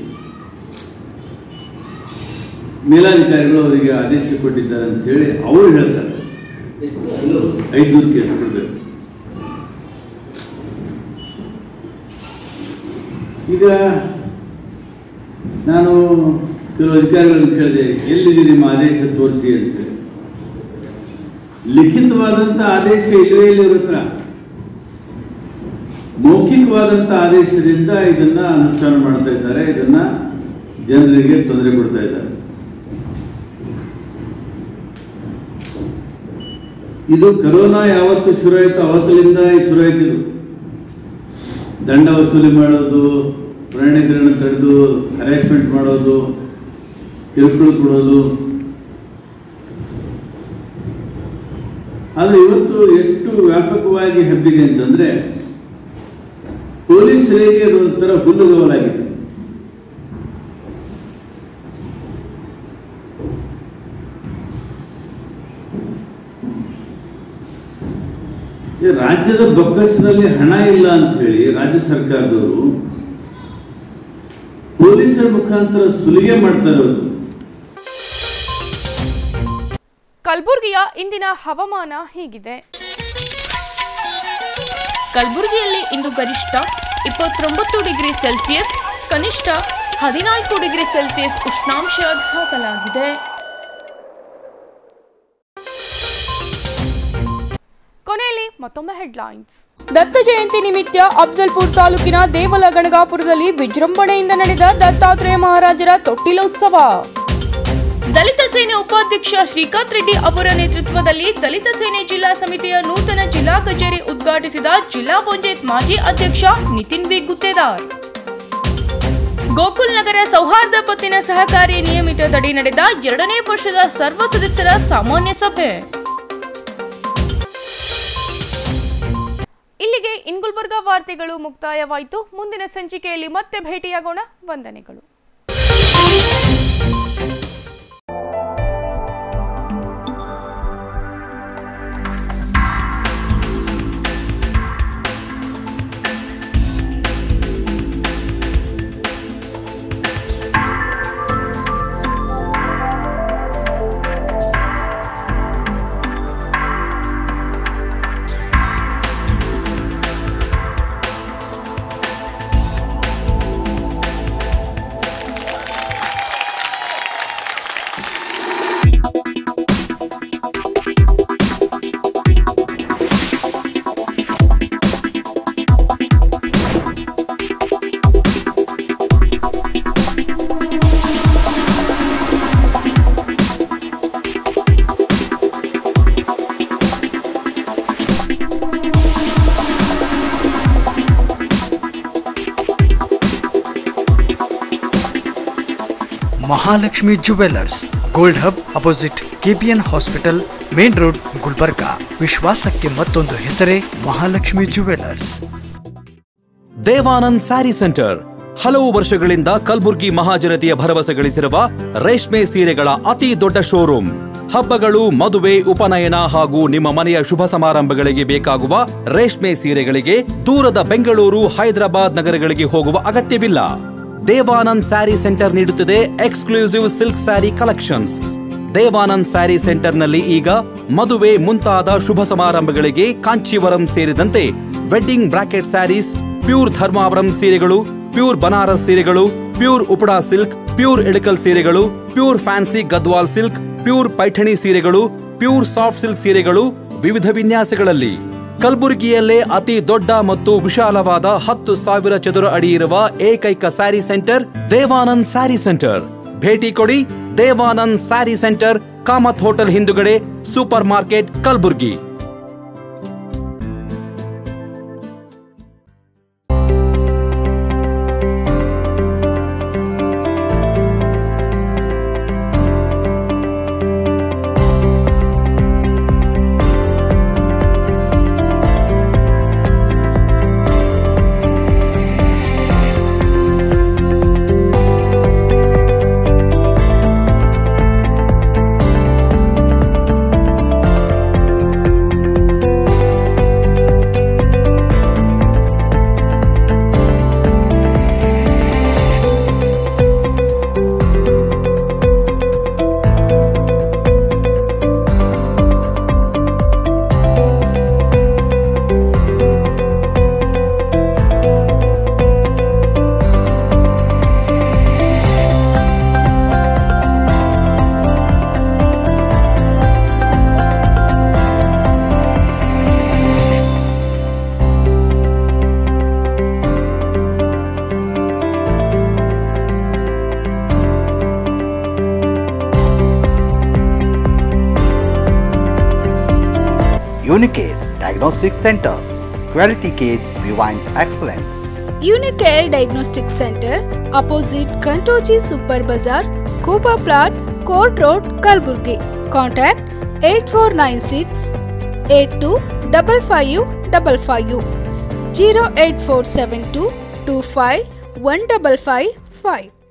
ಮೇಲಾಧಿಕಾರಿಗಳು ಅವರಿಗೆ ಆದೇಶ ಕೊಟ್ಟಿದ್ದಾರೆ ಅಂತ ಹೇಳಿ ಅವರು ಹೇಳ್ತಾರೆ ಐದುನೂರು ಕೇಸ್ ಕೊಡಬೇಕು ಈಗ ನಾನು ಕೆಲವು ಅಧಿಕಾರಿಗಳನ್ನು ಕೇಳಿದೆ ಎಲ್ಲಿದೆ ನಿಮ್ಮ ಆದೇಶ ತೋರಿಸಿ ಅಂತೇಳಿ ಲಿಖಿತವಾದಂಥ ಆದೇಶ ಇಲ್ಲವೇ ಇಲ್ಲ ಇವ್ರ ಹತ್ರ ಮೌಖಿಕವಾದಂಥ ಆದೇಶದಿಂದ ಇದನ್ನ ಅನುಷ್ಠಾನ ಮಾಡ್ತಾ ಇದ್ದಾರೆ ಇದನ್ನ ಜನರಿಗೆ ತೊಂದರೆ ಕೊಡ್ತಾ ಇದ್ದಾರೆ ಇದು ಕರೋನಾ ಯಾವತ್ತು ಶುರು ಆಯಿತು ಅವತ್ತಲಿಂದ ಶುರು ಆಯ್ತಿದು ದಂಡ ವಸೂಲಿ ಮಾಡೋದು ಪ್ರಯಾಣಿಕರನ್ನು ತಡೆದು ಹರಾಸ್ಮೆಂಟ್ ಮಾಡೋದು ಕಿರುಕುಳ ಕೊಡೋದು ಆದರೆ ಇವತ್ತು ಎಷ್ಟು ವ್ಯಾಪಕವಾಗಿ ಹಬ್ಬಿದೆ ಅಂತಂದ್ರೆ ಪೊಲೀಸರಿಗೆ ಅದೊಂಥರ ಹುಲ್ಲುಗವಲಾಗಿದೆ ಈ ರಾಜ್ಯದ ಬೊಕ್ಕಸದಲ್ಲಿ ಹಣ ಇಲ್ಲ ಅಂತ ಹೇಳಿ ರಾಜ್ಯ ಸರ್ಕಾರದವರು ಪೊಲೀಸರ ಮುಖಾಂತರ ಸುಲಿಗೆ ಮಾಡ್ತಾ ಇರೋದು ಕಲಬುರಗಿಯ ಇಂದಿನ ಹವಾಮಾನ ಹೀಗಿದೆ ಕಲಬುರಗಿಯಲ್ಲಿ ಇಂದು ಗರಿಷ್ಠ ಇಪ್ಪತ್ತೊಂಬತ್ತು ಡಿಗ್ರಿ ಸೆಲ್ಸಿಯಸ್ ಕನಿಷ್ಠ ಹದಿನಾಲ್ಕು ಡಿಗ್ರಿ ಸೆಲ್ಸಿಯಸ್ ಉಷ್ಣಾಂಶ ದಾಖಲಾಗಿದೆ ಕೊನೆಯಲ್ಲಿ ಮತ್ತೊಮ್ಮೆ ಹೆಡ್ಲೈನ್ಸ್ ದತ್ತ ಜಯಂತಿ ನಿಮಿತ್ತ ಅಫ್ಜಲ್ಪುರ್ ತಾಲೂಕಿನ ದೇವಲ ಗಣಗಾಪುರದಲ್ಲಿ ವಿಜೃಂಭಣೆಯಿಂದ ನಡೆದ ದತ್ತಾತ್ರೇಯ ಮಹಾರಾಜರ ತೊಟ್ಟಿಲೋತ್ಸವ ದಲಿತ ಸೇನೆ ಉಪಾಧ್ಯಕ್ಷ ಶ್ರೀಕಾಂತ್ ರೆಡ್ಡಿ ಅವರ ನೇತೃತ್ವದಲ್ಲಿ ದಲಿತ ಸೇನೆ ಜಿಲ್ಲಾ ಸಮಿತಿಯ ನೂತನ ಜಿಲ್ಲಾ ಕಚೇರಿ ಉದ್ಘಾಟಿಸಿದ ಜಿಲ್ಲಾ ಪಂಚಾಯತ್ ಮಾಜಿ ಅಧ್ಯಕ್ಷ ನಿತಿನ್ ವಿ ಗುತ್ತೇದಾರ್ ಗೋಕುಲ್ ನಗರ ಸೌಹಾರ್ದ ಪತ್ತಿನ ಸಹಕಾರಿ ನಿಯಮಿತದಡಿ ನಡೆದ ಎರಡನೇ ವರ್ಷದ ಸರ್ವ ಸದಸ್ಯರ ಸಾಮಾನ್ಯ ಸಭೆ ಇಲ್ಲಿಗೆ ಇನ್ಗುಲ್ಬರ್ಗಾ ವಾರ್ತೆಗಳು ಮುಕ್ತಾಯವಾಯಿತು ಮುಂದಿನ ಸಂಚಿಕೆಯಲ್ಲಿ ಮತ್ತೆ ಭೇಟಿಯಾಗೋಣ ವಂದನೆಗಳು Mahalakshmi jewellers gold hub opposite KPN hospital main road Gulbarga ವಿಶ್ವಾಸಕ್ಕೆ ಮತ್ತೊಂದು ಹೆಸರೇ ಮಹಾಲಕ್ಷ್ಮಿ ಜುವೆಲ್ಲರ್ಸ್ ದೇವಾನಂದ್ ಸ್ಯಾರಿ ಸೆಂಟರ್ ಹಲವು ವರ್ಷಗಳಿಂದ ಕಲ್ಬುರ್ಗಿ ಮಹಾಜನತೆಯ ಭರವಸೆ ಗಳಿಸಿರುವ ರೇಷ್ಮೆ ಸೀರೆಗಳ ಅತಿ ದೊಡ್ಡ ಶೋರೂಮ್ ಹಬ್ಬಗಳು ಮದುವೆ ಉಪನಯನ ಹಾಗೂ ನಿಮ್ಮ ಮನೆಯ ಶುಭ ಸಮಾರಂಭಗಳಿಗೆ ಬೇಕಾಗುವ ರೇಷ್ಮೆ ಸೀರೆಗಳಿಗೆ ದೂರದ ಬೆಂಗಳೂರು ಹೈದರಾಬಾದ್ ನಗರಗಳಿಗೆ ಹೋಗುವ ಅಗತ್ಯವಿಲ್ಲ ದೇವಾನಂದ್ ಸ್ಯಾರಿ ಸೆಂಟರ್ ನೀಡುತ್ತಿದೆ exclusive silk sari collections Devanand sari ಸೆಂಟರ್ನಲ್ಲಿ ಈಗ ಮದುವೆ ಮುಂತಾದ ಶುಭ ಸಮಾರಂಭಗಳಿಗೆ ಕಾಂಚೀವರಂ ಸೇರಿದಂತೆ wedding bracket saris pure Dharmavaram ಸೀರೆಗಳು ಪ್ಯೂರ್ ಬನಾರಸ್ ಸೀರೆಗಳು pure Uppada silk pure Ilkal ಸೀರೆಗಳು pure fancy Gadwal silk pure Paithani ಸೀರೆಗಳು ಪ್ಯೂರ್ ಸಾಫ್ಟ್ ಸಿಲ್ಕ್ ಸೀರೆಗಳು ವಿವಿಧ ವಿನ್ಯಾಸಗಳಲ್ಲಿ ಕಲಬುರಗಿಯಲ್ಲೇ ಅತಿ ದೊಡ್ಡ ಮತ್ತು ವಿಶಾಲವಾದ ಹತ್ತು ಸಾವಿರ ಚದುರ ಅಡಿ ಇರುವ ಏಕೈಕ ಸ್ಯಾರಿ ಸೆಂಟರ್ ದೇವಾನಂದ್ ಸ್ಯಾರಿ ಸೆಂಟರ್ ಭೇಟಿ ಕೊಡಿ ದೇವಾನಂದ್ ಸ್ಯಾರಿ ಸೆಂಟರ್ ಕಾಮತ್ ಹೋಟೆಲ್ ಹಿಂದುಗಡೆ super market Kalaburagi Unicare Diagnostic Center. Quality care behind excellence. Unicare diagnostic centre opposite Kantoji super bazaar कोपा plot court road Kalaburagi contact eight four nine six eight two double five double five zero eight four seven two two five one double five five